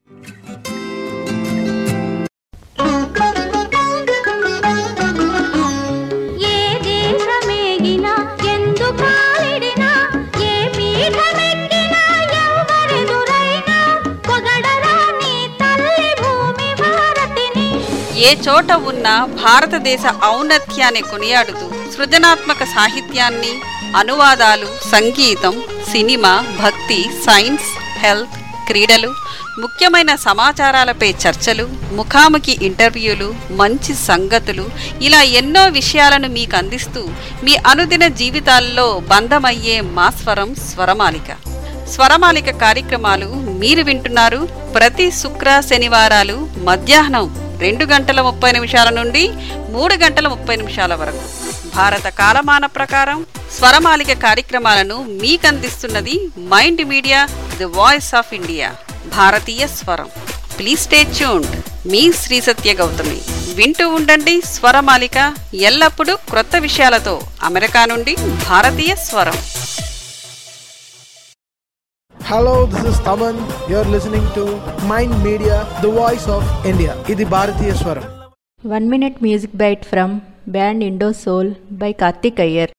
ఏ దేశమేగినా ఎందు కాలిడినా ఏ పీఠమెక్కినా ఎవరెదురైనా పొగడరా నీ తల్లి భూమి భారతిని ఏ చోట ఉన్న భారతదేశ ఔన్నత్యాన్ని కొనియాడుతూ సృజనాత్మక సాహిత్యాన్ని అనువాదాలు సంగీతం సినిమా భక్తి సైన్స్ హెల్త్ క్రీడలు ముఖ్యమైన సమాచారాలపై చర్చలు ముఖాముఖి ఇంటర్వ్యూలు మంచి సంగతులు ఇలా ఎన్నో విషయాలను మీకు అందిస్తూ మీ అనుదిన జీవితాల్లో బంధమయ్యే మా స్వరం స్వరమాలిక స్వరమాలిక కార్యక్రమాలు మీరు వింటున్నారు ప్రతి శుక్ర శనివారాలు మధ్యాహ్నం రెండు గంటల ముప్పై నిమిషాల నుండి మూడు గంటల ముప్పై నిమిషాల వరకు భారత కాలమాన ప్రకారం స్వరమాలిక కార్యక్రమాలను మీకు అందిస్తున్నది MyInd Media the voice of India భారతీయ స్వరం ప్లీజ్ స్టే ట్యూన్డ్ మీ శ్రీ సత్య గౌతమి వింటూ ఉండండి స్వరమాలిక ఎల్లప్పుడూ క్రొత్త విషయాలతో అమెరికా నుండి భారతీయ స్వరం Hello, this is Taman. You're listening to Mind Media, the voice of India. ఇది భారతీయ స్వరం one minute music bite from band Indo Soul by Karthik Iyer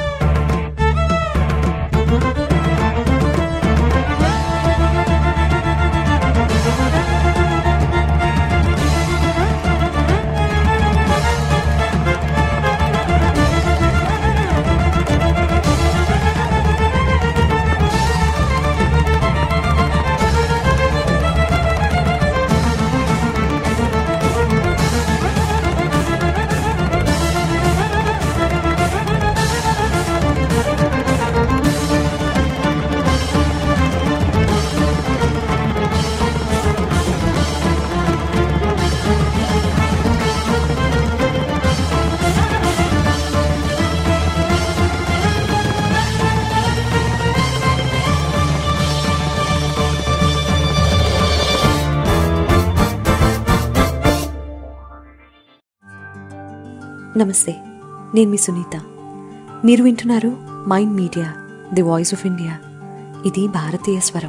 నమస్తే నేను మీ సునీత మీరు వింటున్నారు MyInd Media the voice of India ఇది భారతీయ స్వరం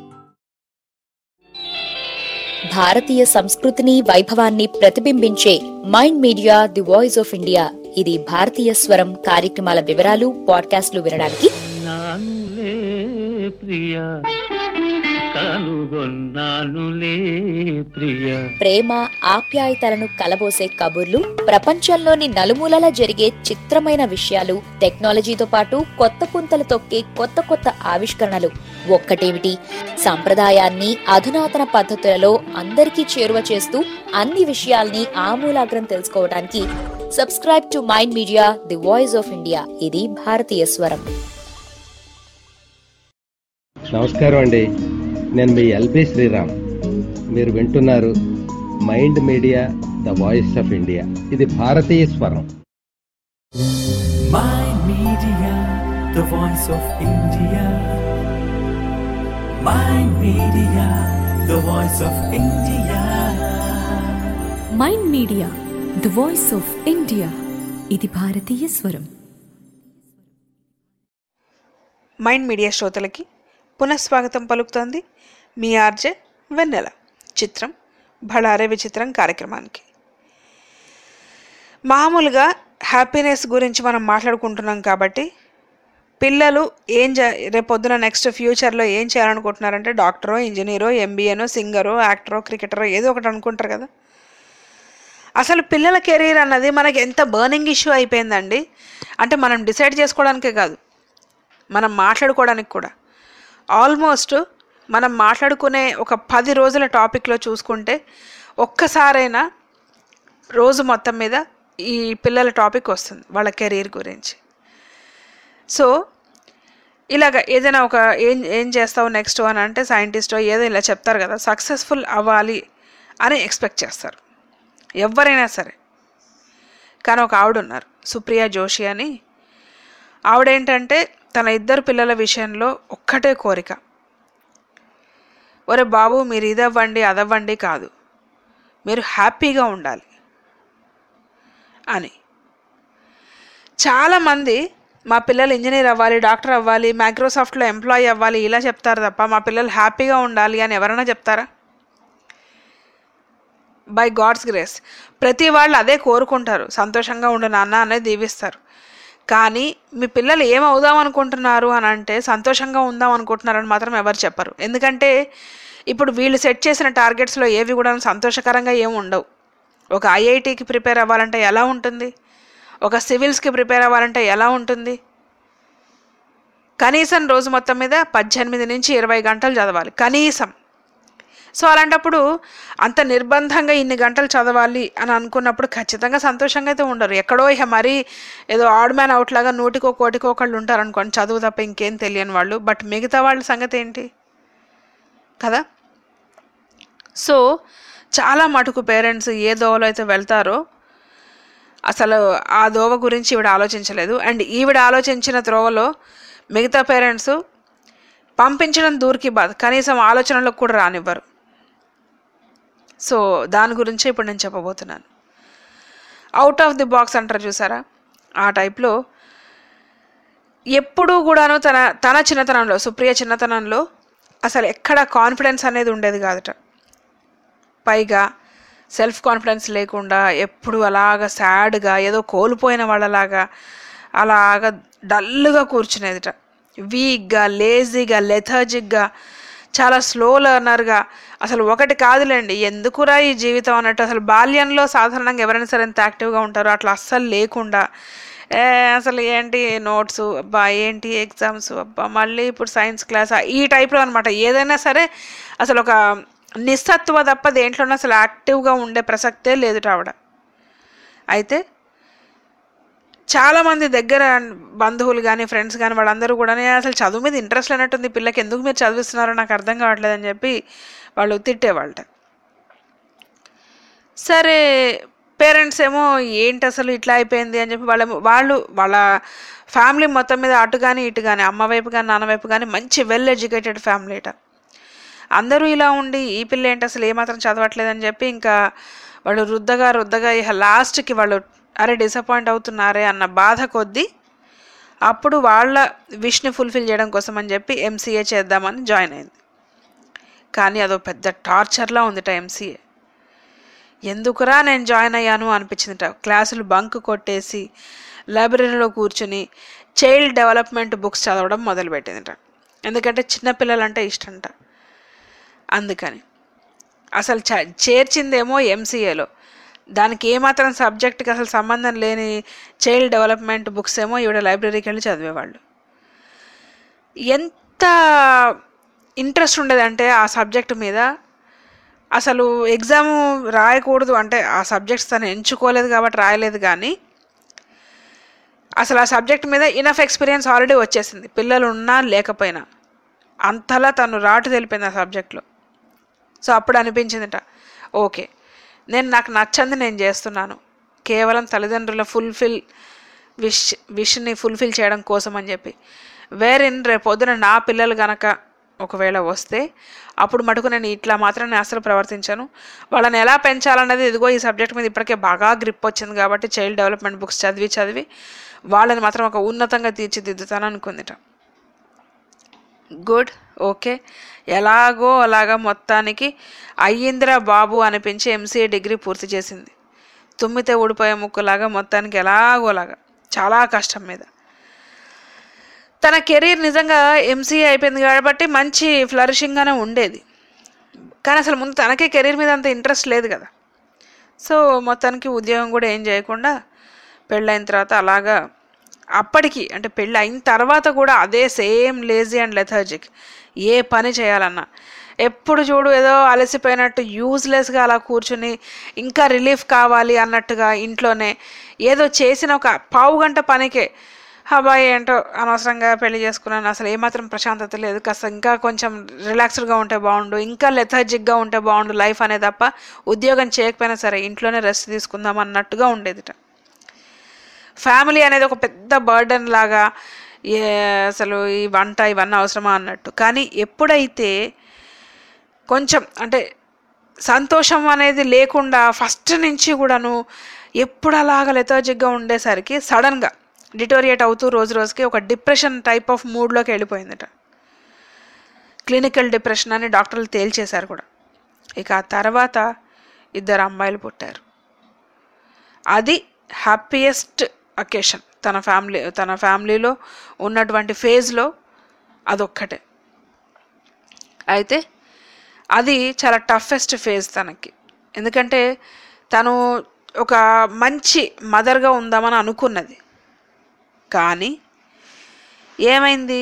భారతీయ సంస్కృతిని వైభవాన్ని ప్రతిబింబించే MyInd Media the voice of India ఇది భారతీయ స్వరం కార్యక్రమాల వివరాలు పాడ్కాస్ట్లు వినడానికి నానులే ప్రియ కనుగొన్నానులే ప్రియ ప్రేమ ఆప్యాయతలను కలబోసే కబుర్లు ప్రపంచంలోని నలుమూలలా జరిగే చిత్రమైన విషయాలు టెక్నాలజీతో పాటు కొత్త పుంతలు తొక్కే కొత్త కొత్త ఆవిష్కరణలు ఒక్కటేమిటి సంప్రదాయాన్ని అధునాతన పద్ధతులలో అందరికీ చేరువ చేస్తూ అన్ని విషయాల్ని ఆమూలాగ్రం తెలుసుకోవడానికి subscribe to MyInd Media the voice of India ఇది భారతీయ స్వరం నమస్కారం అండి నేను మీ ఎల్బి శ్రీరామ్ మీరు వింటున్నారు MyInd media the voice of India ఇది భారతీయ స్వరం Mind Media, the voice of India. Mind Media, the voice of India. Mind media the voice of India ఇది భారతీయ స్వరం మైండ్ మీడియా శ్రోతలకి పునఃస్వాగతం పలుకుతోంది మీ ఆర్జే వెన్నెల చిత్రం భళారే విచిత్రం కార్యక్రమానికి మామూలుగా హ్యాపీనెస్ గురించి మనం మాట్లాడుకుంటున్నాం కాబట్టి పిల్లలు ఏం చే రేపొద్దున నెక్స్ట్ ఫ్యూచర్లో ఏం చేయాలనుకుంటున్నారంటే డాక్టరో ఇంజనీరో ఎంబీఏనో సింగరో యాక్టరో క్రికెటరో ఏదో ఒకటి అనుకుంటారు కదా అసలు పిల్లల కెరీర్ అన్నది మనకి ఎంత బర్నింగ్ ఇష్యూ అయిపోయిందండి అంటే మనం డిసైడ్ చేసుకోవడానికే కాదు మనం మాట్లాడుకోవడానికి కూడా ఆల్మోస్ట్ మనం మాట్లాడుకునే ఒక పది రోజుల టాపిక్లో చూసుకుంటే ఒక్కసారైనా రోజు మొత్తం మీద ఈ పిల్లల టాపిక్ వస్తుంది వాళ్ళ కెరీర్ గురించి సో ఇలాగ ఏదైనా ఒక ఏం ఏం చేస్తావు నెక్స్ట్ అని అంటే సైంటిస్టో ఏదో ఇలా చెప్తారు కదా సక్సెస్ఫుల్ అవ్వాలి అని ఎక్స్పెక్ట్ చేస్తారు ఎవరైనా సరే కానీ ఒక ఆవిడ ఉన్నారు సుప్రియా జోషి అని ఆవిడేంటంటే తన ఇద్దరు పిల్లల విషయంలో ఒక్కటే కోరిక ఒరే బాబు మీరు ఇదవ్వండి అదవ్వండి కాదు మీరు హ్యాపీగా ఉండాలి అని చాలామంది మా పిల్లలు ఇంజనీర్ అవ్వాలి డాక్టర్ అవ్వాలి మైక్రోసాఫ్ట్లో ఎంప్లాయీ అవ్వాలి ఇలా చెప్తారు తప్ప మా పిల్లలు హ్యాపీగా ఉండాలి అని ఎవరైనా చెప్తారా బై గాడ్స్ గ్రేస్ ప్రతి వాళ్ళు అదే కోరుకుంటారు సంతోషంగా ఉండు నాన్న అనేది దీవిస్తారు కానీ మీ పిల్లలు ఏం అవుదాం అనుకుంటున్నారు అని అంటే సంతోషంగా ఉందాం అనుకుంటున్నారని మాత్రం ఎవరు చెప్పరు ఎందుకంటే ఇప్పుడు వీళ్ళు సెట్ చేసిన టార్గెట్స్లో ఏవి కూడా సంతోషకరంగా ఏమి ఉండవు ఒక ఐఐటికి ప్రిపేర్ అవ్వాలంటే ఎలా ఉంటుంది ఒక సివిల్స్కి ప్రిపేర్ అవ్వాలంటే ఎలా ఉంటుంది కనీసం రోజు మొత్తం మీద పద్దెనిమిది నుంచి ఇరవై గంటలు చదవాలి కనీసం సో అలాంటప్పుడు అంత నిర్బంధంగా ఇన్ని గంటలు చదవాలి అని అనుకున్నప్పుడు ఖచ్చితంగా సంతోషంగా అయితే ఉండరు ఎక్కడో ఇక మరీ ఏదో ఆడ్ మ్యాన్ అవుట్ లాగా నూటికో కోటికో ఒకళ్ళు ఉంటారు అనుకోండి చదువు తప్ప ఇంకేం తెలియని వాళ్ళు బట్ మిగతా వాళ్ళ సంగతి ఏంటి కదా సో చాలా మటుకు పేరెంట్స్ ఏ దోవలో అయితే వెళ్తారో అసలు ఆ దోవ గురించి ఈవిడ ఆలోచించలేదు అండ్ ఈవిడ ఆలోచించిన త్రోవలో మిగతా పేరెంట్స్ పంపించడం దూరికి బాధ కనీసం ఆలోచనలకు కూడా రానివ్వరు సో దాని గురించి ఇప్పుడు నేను చెప్పబోతున్నాను అవుట్ ఆఫ్ ది బాక్స్ అంటారు చూసారా ఆ టైప్లో ఎప్పుడూ కూడాను తన తన చిన్నతనంలో సుప్రియ చిన్నతనంలో అసలు ఎక్కడ కాన్ఫిడెన్స్ అనేది ఉండేది కాదట పైగా సెల్ఫ్ కాన్ఫిడెన్స్ లేకుండా ఎప్పుడు అలాగ సాడ్గా ఏదో కోల్పోయిన వాళ్ళలాగా అలాగ డల్గా కూర్చునేదిట వీక్గా లేజీగా లెథర్జిక్గా చాలా స్లో లర్నర్గా అసలు ఒకటి కాదులేండి ఎందుకురా ఈ జీవితం అన్నట్టు అసలు బాల్యంలో సాధారణంగా ఎవరైనా సరే ఎంత యాక్టివ్గా ఉంటారో అట్లా అస్సలు లేకుండా ఏ అసలు ఏంటి నోట్స్ అబ్బా ఏంటి ఎగ్జామ్స్ అబ్బా మళ్ళీ ఇప్పుడు సైన్స్ క్లాస్ ఈ టైప్లో అనమాట ఏదైనా సరే అసలు ఒక నిస్సత్వ తప్ప దేంట్లోనూ అసలు యాక్టివ్గా ఉండే ప్రసక్తే లేదు ఆవిడ అయితే చాలామంది దగ్గర బంధువులు కానీ ఫ్రెండ్స్ కానీ వాళ్ళందరూ కూడా అసలు చదువు మీద ఇంట్రెస్ట్ లేనట్టుంది పిల్లకి ఎందుకు మీరు చదివిస్తున్నారో నాకు అర్థం కావట్లేదని చెప్పి వాళ్ళు తిట్టేవాళ్ళట సరే పేరెంట్స్ ఏమో ఏంటి అసలు ఇట్లా అయిపోయింది అని చెప్పి వాళ్ళ వాళ్ళు వాళ్ళ ఫ్యామిలీ మొత్తం మీద అటు కానీ ఇటు కానీ అమ్మ వైపు కానీ నాన్న వైపు కానీ మంచి వెల్ ఎడ్యుకేటెడ్ ఫ్యామిలీ అట అందరూ ఇలా ఉండి ఈ పిల్ల ఏంటి అసలు ఏమాత్రం చదవట్లేదని చెప్పి ఇంకా వాళ్ళు రుద్దగా రుద్దగా ఇక లాస్ట్కి వాళ్ళు అరే డిసప్పాయింట్ అవుతున్నారే అన్న బాధ కొద్దీ అప్పుడు వాళ్ళ విష్ని ఫుల్ఫిల్ చేయడం కోసం అని చెప్పి ఎంసీఏ చేద్దామని జాయిన్ అయింది కానీ అదో పెద్ద టార్చర్లా ఉందిట ఎంసీఏ ఎందుకురా నేను జాయిన్ అయ్యాను అనిపించిందిట క్లాసులు బంక్ కొట్టేసి లైబ్రరీలో కూర్చుని చైల్డ్ డెవలప్మెంట్ బుక్స్ చదవడం మొదలుపెట్టిందిట ఎందుకంటే చిన్నపిల్లలంటే ఇష్టంట అందుకని అసలు చ చేర్చిందేమో ఎంసీఏలో దానికి ఏమాత్రం సబ్జెక్ట్కి అసలు సంబంధం లేని చైల్డ్ డెవలప్మెంట్ బుక్స్ ఏమో ఈవిడ లైబ్రరీకి వెళ్ళి చదివేవాళ్ళు ఎంత ఇంట్రెస్ట్ ఉండేదంటే ఆ సబ్జెక్ట్ మీద అసలు ఎగ్జామ్ రాయకూడదు అంటే ఆ సబ్జెక్ట్స్ తను ఎంచుకోలేదు కాబట్టి రాయలేదు కానీ అసలు ఆ సబ్జెక్ట్ మీద ఇనఫ్ ఎక్స్పీరియన్స్ ఆల్రెడీ వచ్చేసింది పిల్లలు ఉన్నా లేకపోయినా అంతలా తను రాటు తెలిపింది ఆ సబ్జెక్ట్లో సో అప్పుడు అనిపించిందిట ఓకే నేను నాకు నచ్చంది నేను చేస్తున్నాను కేవలం తల్లిదండ్రుల ఫుల్ఫిల్ విష్ విష్ని ఫుల్ఫిల్ చేయడం కోసం అని చెప్పి వేరిన్ రేపు పొద్దున నా పిల్లలు గనక ఒకవేళ వస్తే అప్పుడు మటుకు నేను ఇట్లా మాత్రం నేను అసలు ప్రవర్తించాను వాళ్ళని ఎలా పెంచాలన్నది ఇదిగో ఈ సబ్జెక్ట్ మీద ఇప్పటికే బాగా గ్రిప్ వచ్చింది కాబట్టి చైల్డ్ డెవలప్మెంట్ బుక్స్ చదివి చదివి వాళ్ళని మాత్రం ఒక ఉన్నతంగా తీర్చిదిద్దుతాను అనుకుందిట గుడ్ ఓకే ఎలాగో అలాగా మొత్తానికి అయ్యిందిరా బాబు అనిపించి ఎంసీఏ డిగ్రీ పూర్తి చేసింది తుమ్మితే ఊడిపోయే ముక్కులాగా మొత్తానికి ఎలాగోలాగా చాలా కష్టం మీద తన కెరీర్ నిజంగా ఎంసీఏ అయిపోయింది కాబట్టి మంచి ఫ్లరిషింగ్గానే ఉండేది కానీ అసలు ముందు తనకే కెరీర్ మీద అంత ఇంట్రెస్ట్ లేదు కదా సో మొత్తానికి ఉద్యోగం కూడా ఏం చేయకుండా పెళ్ళైన తర్వాత అలాగా అప్పటికి అంటే పెళ్ళి అయిన తర్వాత కూడా అదే సేమ్ లేజీ అండ్ లెథర్జిక్ ఏ పని చేయాలన్నా ఎప్పుడు చూడు ఏదో అలసిపోయినట్టు యూజ్లెస్గా అలా కూర్చుని ఇంకా రిలీఫ్ కావాలి అన్నట్టుగా ఇంట్లోనే ఏదో చేసిన ఒక పావు గంట పనికే అబ్బాయి ఏంటో అనవసరంగా పెళ్లి చేసుకున్నాను అసలు ఏమాత్రం ప్రశాంతత లేదు కాస్త ఇంకా కొంచెం రిలాక్స్డ్గా ఉంటే బాగుండు ఇంకా లెథర్జిక్గా ఉంటే బాగుండు లైఫ్ అనే తప్ప ఉద్యోగం చేయకపోయినా సరే ఇంట్లోనే రెస్ట్ తీసుకుందాం అన్నట్టుగా ఉండేదిట ఫ్యామిలీ అనేది ఒక పెద్ద బర్డన్ లాగా ఏ అసలు ఈ వంట ఇవన్నీ అవసరమా అన్నట్టు కానీ ఎప్పుడైతే కొంచెం అంటే సంతోషం అనేది లేకుండా ఫస్ట్ నుంచి కూడాను ఎప్పుడు అలాగ లెథర్జిక్గా ఉండేసరికి సడన్గా డిటోరియేట్ అవుతూ రోజు రోజుకి ఒక డిప్రెషన్ టైప్ ఆఫ్ మూడ్లోకి వెళ్ళిపోయిందట క్లినికల్ డిప్రెషన్ అని డాక్టర్లు తేల్చేశారు కూడా ఇక ఆ తర్వాత ఇద్దరు అమ్మాయిలు పుట్టారు అది హ్యాపీయెస్ట్ అకేషన్ తన ఫ్యామిలీ తన ఫ్యామిలీలో ఉన్నటువంటి ఫేజ్లో అదొక్కటే అయితే అది చాలా టఫెస్ట్ ఫేజ్ తనకి ఎందుకంటే తను ఒక మంచి మదర్గా ఉందామని అనుకున్నది కానీ ఏమైంది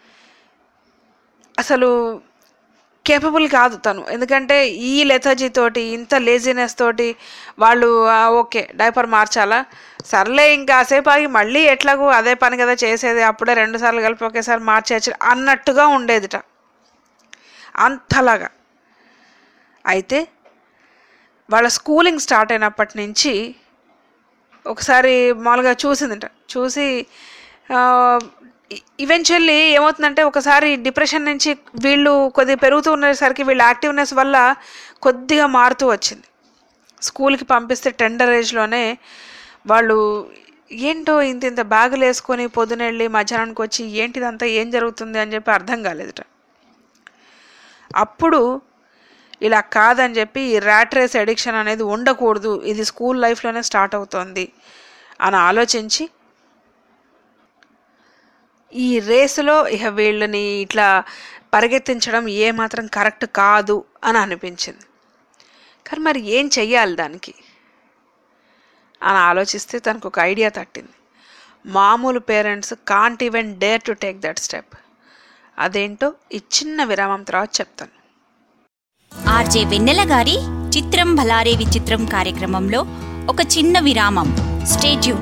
అసలు కేపబుల్ కాదు తను ఎందుకంటే ఈ లెథర్జీ తోటి ఇంత లేజినెస్ తోటి వాళ్ళు "ఆ, ఓకే డైపర్ మార్చాలా సర్లే ఇంకా కాసేపు ఆగి మళ్ళీ ఎట్లాగో అదే పని కదా చేసేది అప్పుడే రెండు సార్లు కలిపి ఒకేసారి మార్చేయచ్చు అన్నట్టుగా ఉండేదిట అంతలాగా అయితే వాళ్ళ స్కూలింగ్ స్టార్ట్ అయినప్పటి నుంచి ఒకసారి మామూలుగా చూసిందిట చూసి ఈవెన్చువల్లీ ఏమవుతుందంటే ఒకసారి డిప్రెషన్ నుంచి వీళ్ళు కొద్దిగా పెరుగుతూ ఉండేసరికి వీళ్ళ యాక్టివ్నెస్ వల్ల కొద్దిగా మారుతూ వచ్చింది స్కూల్కి పంపిస్తే టెండర్ ఏజ్లోనే వాళ్ళు ఏంటో ఇంత ఇంత బ్యాగులు వేసుకొని పొద్దునెళ్ళి మధ్యాహ్నానికి వచ్చి ఏంటిదంతా ఏం జరుగుతుంది అని చెప్పి అర్థం కాలేదుట అప్పుడు ఇలా కాదని చెప్పి ఈ ర్యాట్ రేస్ అడిక్షన్ అనేది ఉండకూడదు ఇది స్కూల్ లైఫ్లోనే స్టార్ట్ అవుతోంది అని ఆలోచించి ఈ రేసులో ఇక వీళ్ళని ఇట్లా పరిగెత్తించడం ఏమాత్రం కరెక్ట్ కాదు అని అనిపించింది కానీ మరి ఏం చెయ్యాలి దానికి అని ఆలోచిస్తే తనకు ఒక ఐడియా తట్టింది మామూలు parents can't even dare to take that step అదేంటో ఈ చిన్న విరామం తర్వాత చెప్తాను ఆర్జే వెన్నెల గారి చిత్రం భలారే విచిత్రం కార్యక్రమంలో ఒక చిన్న విరామం స్టేట్యూన్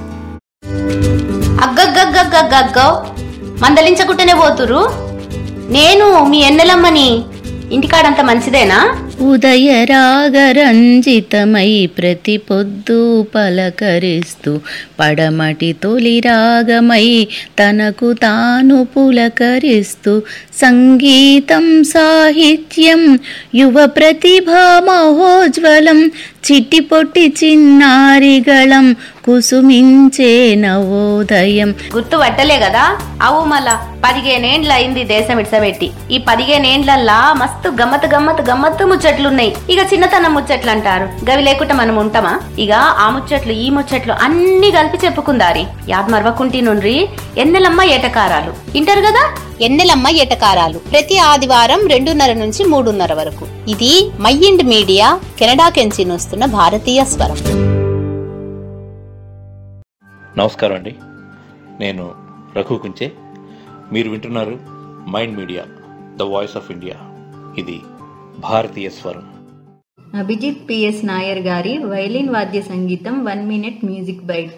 అగ్గగ్గగ్గగ్గగ్గో మందలించకుంటేనే పోతురు నేను మీ ఎన్నెలమ్మని ఇంటికాడంత మంచిదేనా ఉదయ రాగరంజితమై ప్రతి పొద్దు పలకరిస్తూ పడమటి తొలి రాగమై తనకు తాను పులకరిస్తూ సంగీతం సాహిత్యం యువ ప్రతిభా మహోజ్వలం చిట్టి పొట్టి చిన్నారిగళం కుసుమించే నవోదయం గుర్తు పట్టలే కదా అవు మళ్ళా పదిహేనేండ్ల అయింది దేశం ఇడ్సబెట్టి ఈ పదిహేనేండ్లల్లా మస్తు గమ్మత్ గమ్మత్ గమ్మత్తు ముచ్చట్లున్నాయి ఇక చిన్నతనం ముచ్చట్లు అంటారు గవి లేకుండా మనం ఉంటామా ఇక ఆ ముచ్చట్లు ఈ ముచ్చట్లు అన్ని కలిపి చెప్పుకుందారి యాద్ మరవకుంటి నుండ్రి ఎన్నెలమ్మ ఏటకారాలు ఇంటారు కదా ఎన్నెలమ్మ ఎటకారాలు ప్రతి ఆదివారం రెండున్నర నుంచి మూడున్నర వరకు ఇది మైండ్ మీడియా కెనడా కెంచి వస్తున్న భారతీయ స్వరం నమస్కారం అండి నేను రఘు కుంచే మీరు వింటున్నారు MyInd media the voice of India ఇది భారతీయ స్వరం అభిజిత్ పిఎస్ నాయర్ గారి వైలిన్ వాద్య సంగీతం వన్ మినిట్ మ్యూజిక్ బైట్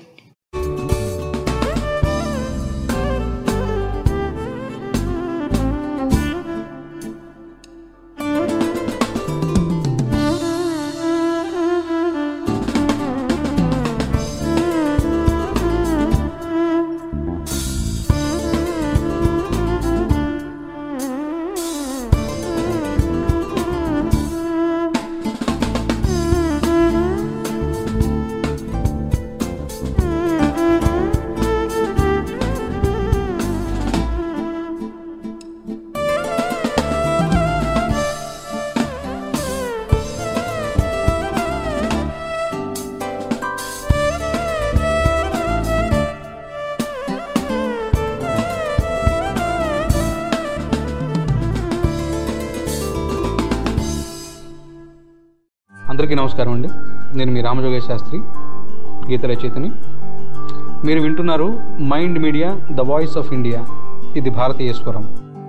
అందరికీ నమస్కారం అండి నేను మీ రామజోగేశ్ శాస్త్రి గీత రచయితని మీరు వింటున్నారు MyInd media the voice of India ఇది భారతీయ స్వరం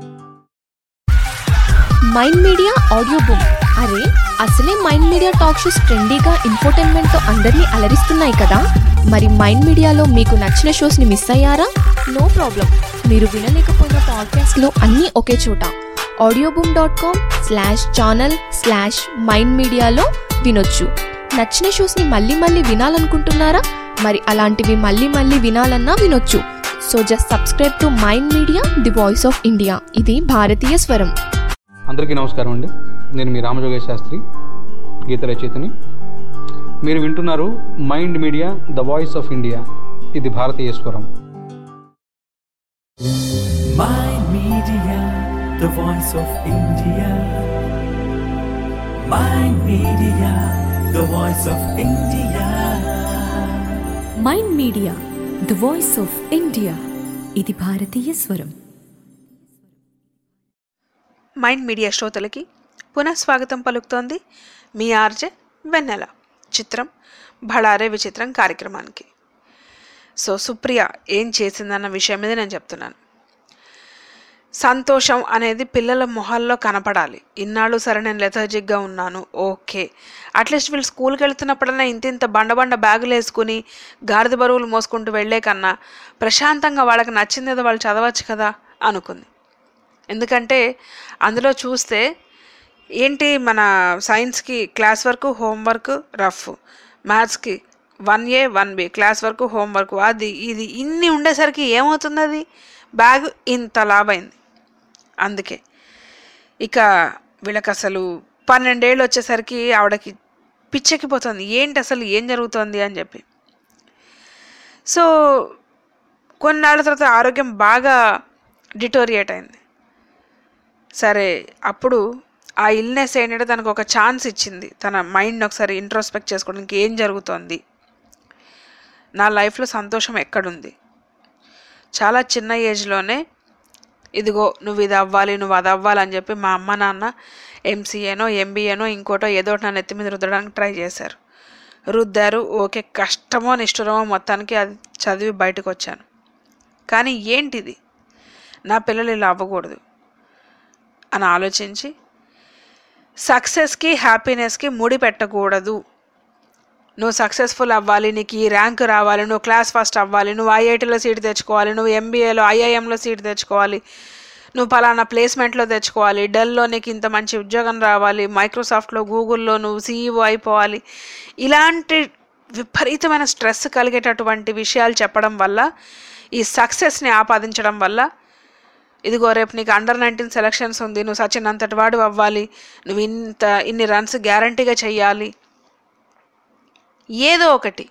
మైండ్ మీడియా ఆడియో బుక్ అరే అసలే మైండ్ మీడియా టాక్ షోస్ ట్రెండీగా ఇన్ఫోటైన్మెంట్ తో అందరినీ అలరిస్తున్నాయి కదా మరి మైండ్ మీడియాలో మీకు నచ్చిన షోస్ ని మిస్ అయ్యారా నో ప్రాబ్లం మీరు వినలేకపోయిన పాడ్కాస్ట్ లో అన్నీ ఒకే చోట Audioboom dot com slash channel slash MyInd మీడియాలో వినొచ్చు నచ్చిన షోస్ ని మళ్ళీ మళ్ళీ వినాలనుకుంటున్నారా మరి అలాంటివి మళ్ళీ మళ్ళీ వినాలన్నా వినొచ్చు so just subscribe to MyInd Media the voice of India ఇది భారతీయ స్వరం అందరికీ నమస్కారం అండి నేను మీ రామజోగేశ్ శాస్త్రి గీత రచయితని మీరు వింటున్నారు MyInd media the voice of India ఇది భారతీయ స్వరం Mind Media, the voice of India. Mind Media, the voice of India. Mind media the voice of India ఇది భారతీయ స్వరం మైండ్ మీడియా శ్రోతలకి పునఃస్వాగతం పలుకుతోంది మీ ఆర్జే వెన్నెల చిత్రం భళారే విచిత్రం కార్యక్రమానికి సో సుప్రియ ఏం చేసిందన్న విషయం మీద నేను చెప్తున్నాను సంతోషం అనేది పిల్లల మొహాల్లో కనపడాలి ఇన్నాళ్ళు సరే నేను లెథర్జిక్గా ఉన్నాను ఓకే అట్లీస్ట్ వీళ్ళు స్కూల్కి వెళ్తున్నప్పుడన్నా ఇంత ఇంత బండ బండ బ్యాగులు వేసుకుని గాడిద బరువులు మోసుకుంటూ వెళ్ళే కన్నా ప్రశాంతంగా వాళ్ళకి నచ్చిందేదో వాళ్ళు చదవచ్చు కదా అనుకుంది ఎందుకంటే అందులో చూస్తే ఏంటి మన సైన్స్కి క్లాస్ వర్క్ హోంవర్క్ రఫ్ మ్యాథ్స్కి one A one B class work homework అది ఇది ఇన్ని ఉండేసరికి ఏమవుతుంది అది బ్యాగ్ ఇంత లాభైంది అందుకే ఇక వీళ్ళకి అసలు పన్నెండేళ్ళు వచ్చేసరికి ఆవిడకి పిచ్చెక్కిపోతుంది ఏంటి అసలు ఏం జరుగుతోంది అని చెప్పి సో కొన్నాళ్ళ తర్వాత ఆరోగ్యం బాగా డిటోరియేట్ అయింది సరే అప్పుడు ఆ ఇల్నెస్ ఏంటంటే తనకు ఒక ఛాన్స్ ఇచ్చింది తన మైండ్ని ఒకసారి ఇంట్రోస్పెక్ట్ చేసుకోవడానికి ఏం జరుగుతోంది నా లైఫ్లో సంతోషం ఎక్కడుంది చాలా చిన్న ఏజ్లోనే ఇదిగో నువ్వు ఇది అవ్వాలి నువ్వు అది అవ్వాలి అని చెప్పి మా అమ్మ నాన్న ఎంసీఏనో ఎంబీఏనో ఇంకోటో ఏదో ఒకటి నా ఎత్తి మీద రుద్దడానికి ట్రై చేశారు రుద్దారు ఓకే కష్టమో నిష్ఠురమో మొత్తానికి అది చదివి బయటకు వచ్చాను కానీ ఏంటిది నా పిల్లలు ఇలా అవ్వకూడదు అని ఆలోచించి సక్సెస్కి హ్యాపీనెస్కి ముడి పెట్టకూడదు నువ్వు సక్సెస్ఫుల్ అవ్వాలి నీకు ఈ ర్యాంక్ రావాలి నువ్వు క్లాస్ ఫస్ట్ అవ్వాలి నువ్వు ఐఐటీలో సీట్ తెచ్చుకోవాలి నువ్వు ఎంబీఏలో ఐఐఎంలో సీట్ తెచ్చుకోవాలి నువ్వు పలానా ప్లేస్మెంట్లో తెచ్చుకోవాలి డెల్లో నీకు ఇంత మంచి ఉద్యోగం రావాలి మైక్రోసాఫ్ట్లో గూగుల్లో నువ్వు సీఈఓ అయిపోవాలి ఇలాంటి విపరీతమైన స్ట్రెస్ కలిగేటటువంటి విషయాలు చెప్పడం వల్ల ఈ సక్సెస్ని ఆపాదించడం వల్ల ఇదిగో రేపు నీకు అండర్ నైన్టీన్ సెలక్షన్స్ ఉంది నువ్వు సచిన్ అంతటి వాడు అవ్వాలి నువ్వు ఇంత ఇన్ని రన్స్ గ్యారంటీగా చెయ్యాలి ఏదో ఒకటి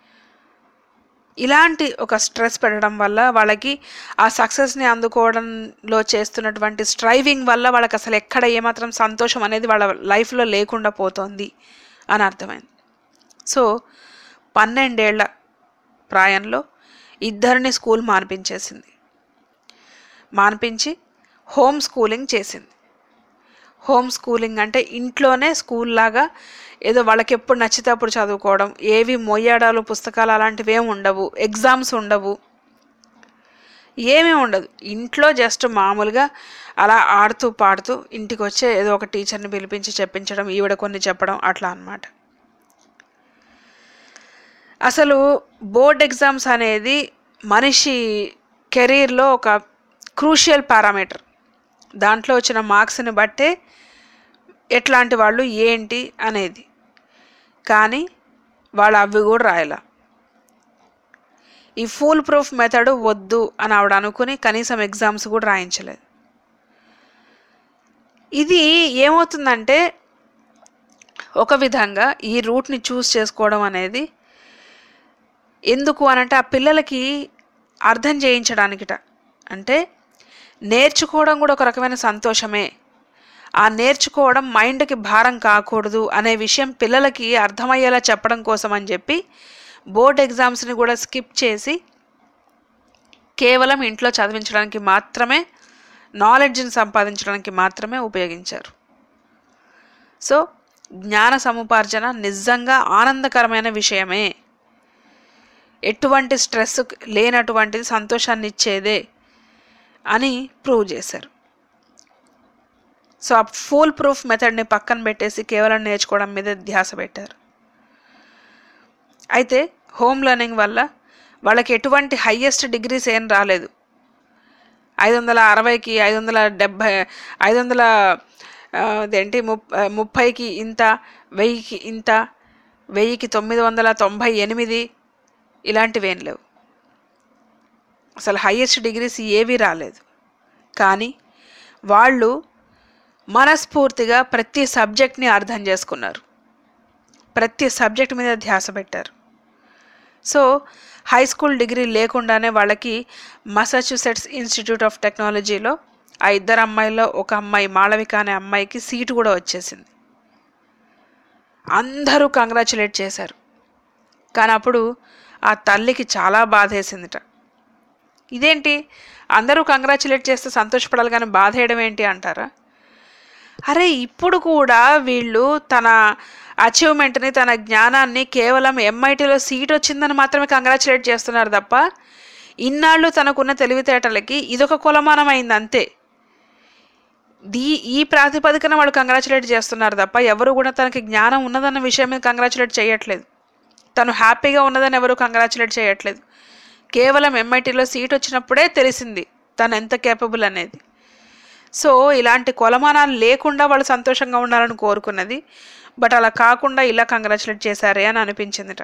ఇలాంటి ఒక స్ట్రెస్ పెట్టడం వల్ల వాళ్ళకి ఆ సక్సెస్ని అందుకోవడంలో చేస్తున్నటువంటి స్ట్రైవింగ్ వల్ల వాళ్ళకి అసలు ఎక్కడ ఏమాత్రం సంతోషం అనేది వాళ్ళ లైఫ్లో లేకుండా పోతోంది అని అర్థమైంది సో పన్నెండేళ్ల ప్రాయంలో ఇద్దరిని స్కూల్ మానిపించేసింది మానిపించి హోమ్ స్కూలింగ్ చేసింది హోమ్ స్కూలింగ్ అంటే ఇంట్లోనే స్కూల్ లాగా ఏదో వాళ్ళకి ఎప్పుడు నచ్చితే అప్పుడు చదువుకోవడం ఏవి మొయ్యాడాలు పుస్తకాలు అలాంటివి ఏమి ఉండవు ఎగ్జామ్స్ ఉండవు ఏమీ ఉండదు ఇంట్లో జస్ట్ మామూలుగా అలా ఆడుతూ పాడుతూ ఇంటికి వచ్చే ఏదో ఒక టీచర్ని పిలిపించి చెప్పించడం ఈవిడ కొన్ని చెప్పడం అట్లా అన్నమాట అసలు బోర్డ్ ఎగ్జామ్స్ అనేది మనిషి కెరీర్లో ఒక క్రూషియల్ పారామీటర్ దాంట్లో వచ్చిన మార్క్స్ని బట్టే ఎట్లాంటి వాళ్ళు ఏంటి అనేది కానీ వాళ్ళు అవి కూడా రాయలా ఈ ఫూల్ ప్రూఫ్ మెథడ్ వద్దు అని ఆవిడ అనుకుని కనీసం ఎగ్జామ్స్ కూడా రాయించలేదు ఇది ఏమవుతుందంటే ఒక విధంగా ఈ రూట్ని చూస్ చేసుకోవడం అనేది ఎందుకు అనంటే ఆ పిల్లలకి అర్థం చేయించడానికిట అంటే నేర్చుకోవడం కూడా ఒక రకమైన సంతోషమే ఆ నేర్చుకోవడం మైండ్కి భారం కాకూడదు అనే విషయం పిల్లలకి అర్థమయ్యేలా చెప్పడం కోసం అని చెప్పి బోర్డ్ ఎగ్జామ్స్ని కూడా స్కిప్ చేసి కేవలం ఇంట్లో చదివించడానికి మాత్రమే నాలెడ్జ్ని సంపాదించడానికి మాత్రమే ఉపయోగించారు సో జ్ఞాన సముపార్జన నిజంగా ఆనందకరమైన విషయమే ఎటువంటి స్ట్రెస్ లేనటువంటిది సంతోషాన్ని ఇచ్చేదే అని ప్రూవ్ చేశారు సో ఆ ఫుల్ ప్రూఫ్ మెథడ్ని పక్కన పెట్టేసి కేవలం నేర్చుకోవడం మీద ధ్యాస పెట్టారు అయితే హోమ్ లెర్నింగ్ వల్ల వాళ్ళకి ఎటువంటి హయ్యెస్ట్ డిగ్రీస్ ఏం రాలేదు ఐదు వందల అరవైకి ఐదు వందల డెబ్భై ఐదు వందల ఆ, అదేంటి ముప్ ముప్పైకి ఇంత వెయ్యికి ఇంత వెయ్యికి తొమ్మిది వందల తొంభై ఎనిమిది ఇలాంటివి ఏం లేవు అసలు హయ్యెస్ట్ డిగ్రీస్ ఏవీ రాలేదు కానీ వాళ్ళు మనస్ఫూర్తిగా ప్రతి సబ్జెక్ట్ని అర్థం చేసుకున్నారు ప్రతి సబ్జెక్ట్ మీద ధ్యాస పెట్టారు సో హై స్కూల్ డిగ్రీ లేకుండానే వాళ్ళకి మసాచ్యూసెట్స్ ఇన్స్టిట్యూట్ ఆఫ్ టెక్నాలజీలో ఆ ఇద్దరు అమ్మాయిల్లో ఒక అమ్మాయి మాళవిక అనే అమ్మాయికి సీటు కూడా వచ్చేసింది అందరూ కంగ్రాచులేట్ చేశారు కానీ అప్పుడు ఆ తల్లికి చాలా బాధ వేసిందిట ఇదేంటి అందరూ కంగ్రాచులేట్ చేస్తే సంతోషపడాలి కానీ బాధ వేయడం ఏంటి అంటారా అరే ఇప్పుడు కూడా వీళ్ళు తన అచీవ్మెంట్ని తన జ్ఞానాన్ని కేవలం ఎంఐటీలో సీట్ వచ్చిందని మాత్రమే కంగ్రాచులేట్ చేస్తున్నారు తప్ప ఇన్నాళ్ళు తనకున్న తెలివితేటలకి ఇదొక కొలమానం అయింది అంతే దీ ఈ ప్రాతిపదికన వాళ్ళు కంగ్రాచులేట్ చేస్తున్నారు తప్ప ఎవరు కూడా తనకి జ్ఞానం ఉన్నదన్న విషయం మీద కంగ్రాచులేట్ చేయట్లేదు తను హ్యాపీగా ఉన్నదని ఎవరు కంగ్రాచులేట్ చేయట్లేదు కేవలం ఎంఐటీలో సీట్ వచ్చినప్పుడే తెలిసింది తను ఎంత కేపబుల్ అనేది సో ఇలాంటి కొలమానాలు లేకుండా వాళ్ళు సంతోషంగా ఉండాలని కోరుకున్నది బట్ అలా కాకుండా ఇలా కంగ్రాచులేట్ చేశారే అని అనిపించిందిట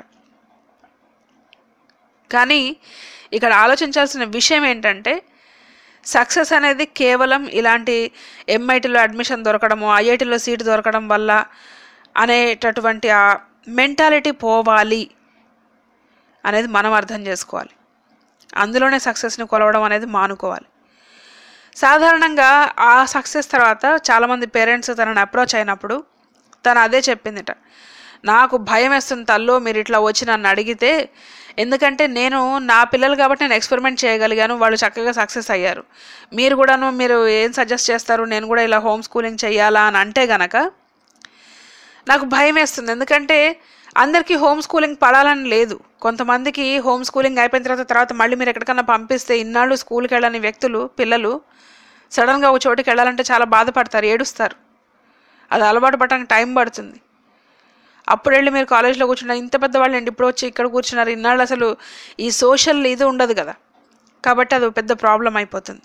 కానీ ఇక్కడ ఆలోచించాల్సిన విషయం ఏంటంటే సక్సెస్ అనేది కేవలం ఇలాంటి ఎంఐటీలో అడ్మిషన్ దొరకడము ఐఐటీలో సీటు దొరకడం వల్ల అనేటటువంటి ఆ మెంటాలిటీ పోవాలి అనేది మనం అర్థం చేసుకోవాలి అందులోనే సక్సెస్ని కొలవడం అనేది మానుకోవాలి సాధారణంగా ఆ సక్సెస్ తర్వాత చాలామంది పేరెంట్స్ తనని అప్రోచ్ అయినప్పుడు తను అదే చెప్పిందిట నాకు భయం వేస్తుంది తల్లో మీరు ఇట్లా వచ్చి నన్ను అడిగితే ఎందుకంటే నేను నా పిల్లలు కాబట్టి నేను ఎక్స్పెరిమెంట్ చేయగలిగాను వాళ్ళు చక్కగా సక్సెస్ అయ్యారు మీరు కూడాను మీరు ఏం సజెస్ట్ చేస్తారు నేను కూడా ఇలా హోమ్ స్కూలింగ్ చేయాలా అని అంటే గనక నాకు భయం వేస్తుంది ఎందుకంటే అందరికీ హోమ్ స్కూలింగ్ పడాలని లేదు కొంతమందికి హోమ్ స్కూలింగ్ అయిపోయిన తర్వాత తర్వాత మళ్ళీ మీరు ఎక్కడికన్నా పంపిస్తే ఇన్నాళ్ళు స్కూల్కి వెళ్ళని వ్యక్తులు పిల్లలు సడన్గా ఒక చోటుకి వెళ్ళాలంటే చాలా బాధపడతారు ఏడుస్తారు అది అలవాటు పడడానికి టైం పడుతుంది అప్పుడు వెళ్ళి మీరు కాలేజ్లో కూర్చున్నారు ఇంత పెద్దవాళ్ళు ఏంటి ఇప్పుడు వచ్చి ఇక్కడ కూర్చున్నారు ఇన్నాళ్ళు అసలు ఈ సోషల్ ఇది ఉండదు కదా కాబట్టి అది ఒక పెద్ద ప్రాబ్లం అయిపోతుంది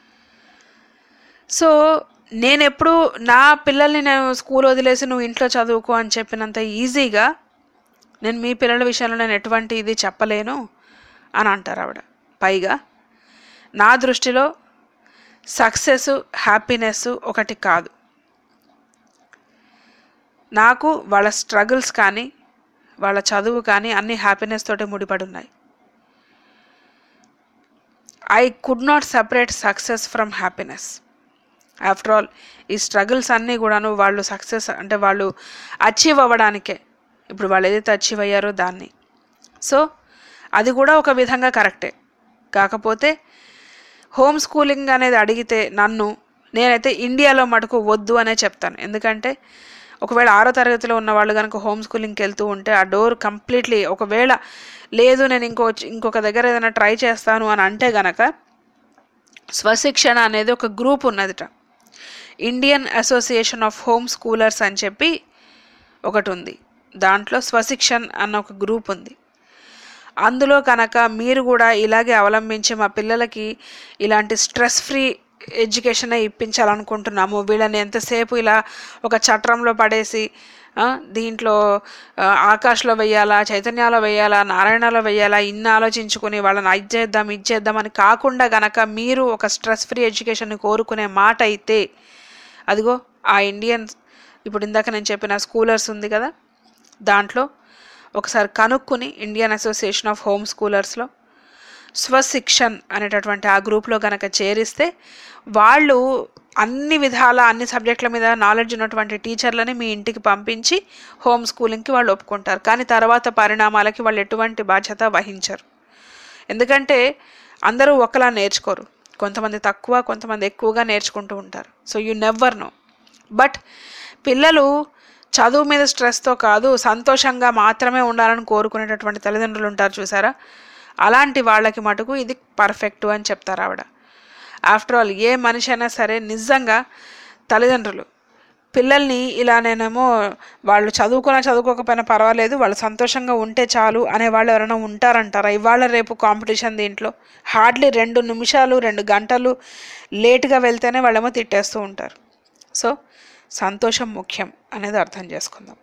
సో నేను ఎప్పుడు నా పిల్లల్ని నేను స్కూల్ వదిలేసి నువ్వు ఇంట్లో చదువుకో అని చెప్పినంత ఈజీగా నేను మీ పిల్లల విషయంలో నేను ఎటువంటి ఇది చెప్పలేను అని అంటారు ఆవిడ పైగా నా దృష్టిలో సక్సెస్ హ్యాపీనెస్ ఒకటి కాదు నాకు వాళ్ళ స్ట్రగుల్స్ కానీ వాళ్ళ చదువు కానీ అన్ని హ్యాపీనెస్ తోటి ముడిపడి ఉన్నాయి I could not separate success from happiness after all ఈ స్ట్రగుల్స్ అన్నీ కూడాను వాళ్ళు సక్సెస్ అంటే వాళ్ళు అచీవ్ అవ్వడానికే ఇప్పుడు వాళ్ళు ఏదైతే అచీవ్ అయ్యారో దాన్ని సో అది కూడా ఒక విధంగా కరెక్టే కాకపోతే హోమ్ స్కూలింగ్ అనేది అడిగితే నన్ను నేనైతే ఇండియాలో మటుకు వద్దు అనే చెప్తాను ఎందుకంటే ఒకవేళ ఆరో తరగతిలో ఉన్న వాళ్ళు కనుక హోమ్ స్కూలింగ్కి వెళ్తూ ఉంటే ఆ డోర్ కంప్లీట్లీ ఒకవేళ లేదు నేను ఇంకో ఇంకొక దగ్గర ఏదైనా ట్రై చేస్తాను అని అంటే గనక స్వశిక్షణ అనేది ఒక గ్రూప్ ఉన్నదిట Indian Association of Home Schoolers అని చెప్పి ఒకటి ఉంది దాంట్లో స్వశిక్షణ్ అన్న ఒక గ్రూప్ ఉంది అందులో కనుక మీరు కూడా ఇలాగే అవలంబించి మా పిల్లలకి ఇలాంటి స్ట్రెస్ ఫ్రీ ఎడ్యుకేషన్ ఇప్పించాలనుకుంటున్నాము వీళ్ళని ఎంతసేపు ఇలా ఒక చట్రంలో పడేసి ఆ, దీంట్లో ఆ, ఆకాష్లో వెయ్యాలా చైతన్యాలో వెయ్యాలా నారాయణలో వెయ్యాలా ఇన్ని ఆలోచించుకుని వాళ్ళని అది చేద్దాం ఇది చేద్దాం అని కాకుండా గనక మీరు ఒక స్ట్రెస్ ఫ్రీ ఎడ్యుకేషన్ని కోరుకునే మాట అయితే అదిగో ఆ ఇండియన్ ఇప్పుడు ఇందాక నేను చెప్పిన స్కూలర్స్ ఉంది కదా దాంట్లో ఒకసారి కనుక్కుని ఇండియన్ అసోసియేషన్ ఆఫ్ హోమ్ స్కూలర్స్లో స్వశిక్షణ్ అనేటటువంటి ఆ గ్రూప్లో కనుక చేరిస్తే వాళ్ళు అన్ని విధాల అన్ని సబ్జెక్టుల మీద నాలెడ్జ్ ఉన్నటువంటి టీచర్లని మీ ఇంటికి పంపించి హోమ్ స్కూలింగ్కి వాళ్ళు ఒప్పుకుంటారు కానీ తర్వాత పరిణామాలకి వాళ్ళు ఎటువంటి బాధ్యత వహించరు ఎందుకంటే అందరూ ఒకలా నేర్చుకోరు కొంతమంది తక్కువ కొంతమంది ఎక్కువగా నేర్చుకుంటూ ఉంటారు so you never know but పిల్లలు చదువు మీద స్ట్రెస్తో కాదు సంతోషంగా మాత్రమే ఉండాలని కోరుకునేటటువంటి తల్లిదండ్రులు ఉంటారు చూసారా అలాంటి వాళ్ళకి మటుకు ఇది పర్ఫెక్ట్ అని చెప్తారు ఆవిడ ఆఫ్టర్ ఆల్ ఏ మనిషి అయినా సరే నిజంగా తల్లిదండ్రులు పిల్లల్ని ఇలా నేనేమో వాళ్ళు చదువుకున్నా చదువుకోకపోయినా పర్వాలేదు వాళ్ళు సంతోషంగా ఉంటే చాలు అనే వాళ్ళు ఎవరైనా ఉంటారంటారా ఇవాళ రేపు కాంపిటీషన్ దీంట్లో హార్డ్లీ రెండు నిమిషాలు రెండు గంటలు లేట్గా వెళ్తేనే వాళ్ళేమో తిట్టేస్తూ ఉంటారు సో సంతోషం ముఖ్యం అనేది అర్థం చేసుకుందాం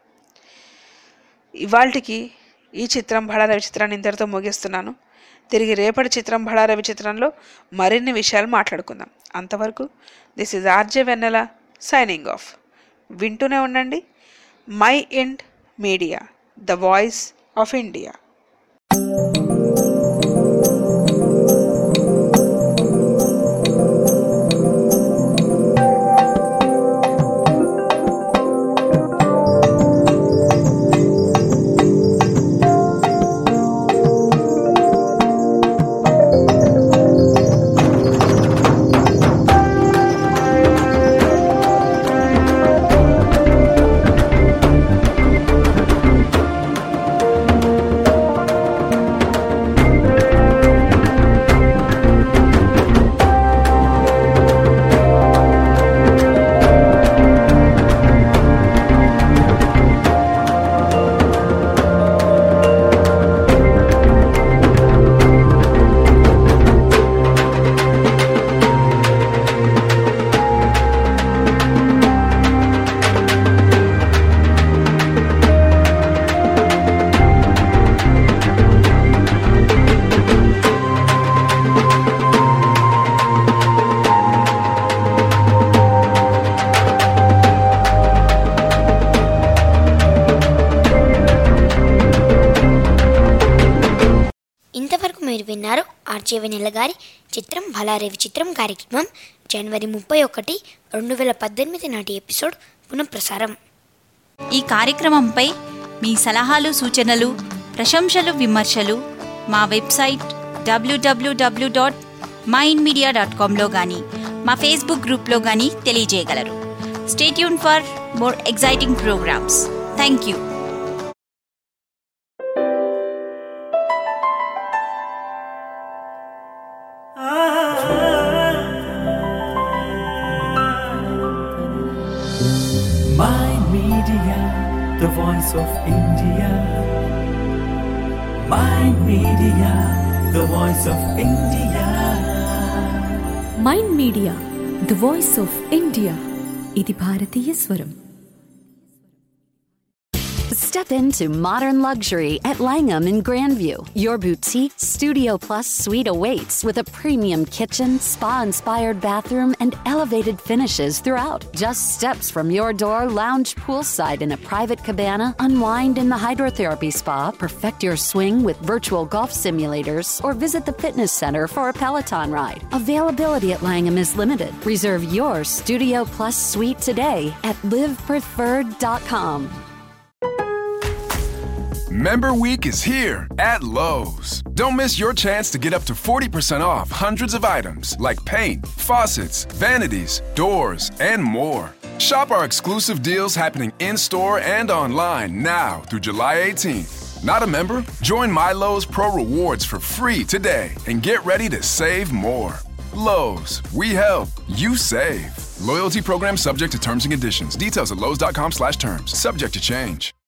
ఇవాళకి ఈ చిత్రం బళ రవి చిత్రాన్ని ఇంతటితో ముగిస్తున్నాను తిరిగి రేపటి చిత్రం బళ రవి చిత్రంలో మరిన్ని విషయాలు మాట్లాడుకుందాం అంతవరకు this is RJ Vennela signing off వింటూనే ఉండండి MyInd Media the voice of India ఇంతవరకు మీరు విన్నారు ఆర్జే వెనెల గారి చిత్రం భలారే విచిత్రం కార్యక్రమం జనవరి ముప్పై ఒకటి రెండు వేల పద్దెనిమిది నాటి ఎపిసోడ్ పునఃప్రసారం ఈ కార్యక్రమంపై మీ సలహాలు సూచనలు ప్రశంసలు విమర్శలు మా website WWW dot MyInd Media dot కామ్లో కానీ మా ఫేస్బుక్ గ్రూప్లో కానీ తెలియజేయగలరు stay tuned for more exciting programmes thank you My Media, the voice of India. My Media, the voice of India. Mind media the voice of India ఇది భారతీయ స్వరం Step into modern luxury at Langham in Grandview. Your boutique Studio Plus suite awaits with a premium kitchen, spa inspired bathroom, and elevated finishes throughout. Just steps from your door, lounge poolside in a private cabana, unwind in the hydrotherapy spa, perfect your swing with virtual golf simulators, or visit the fitness center for a Peloton ride. Availability at Langham is limited. Reserve your Studio Plus suite today at livepreferred.com. Member Week is here at Lowe's. Don't miss your chance to get up to 40% off hundreds of items like paint, faucets, vanities, doors, and more. Shop our exclusive deals happening in store and online now through July 18th. Not a member? Join My Lowe's Pro Rewards for free today and get ready to save more. Lowe's, we help, you save. Loyalty program subject to terms and conditions. Details at lowes.com slash terms. Subject to change.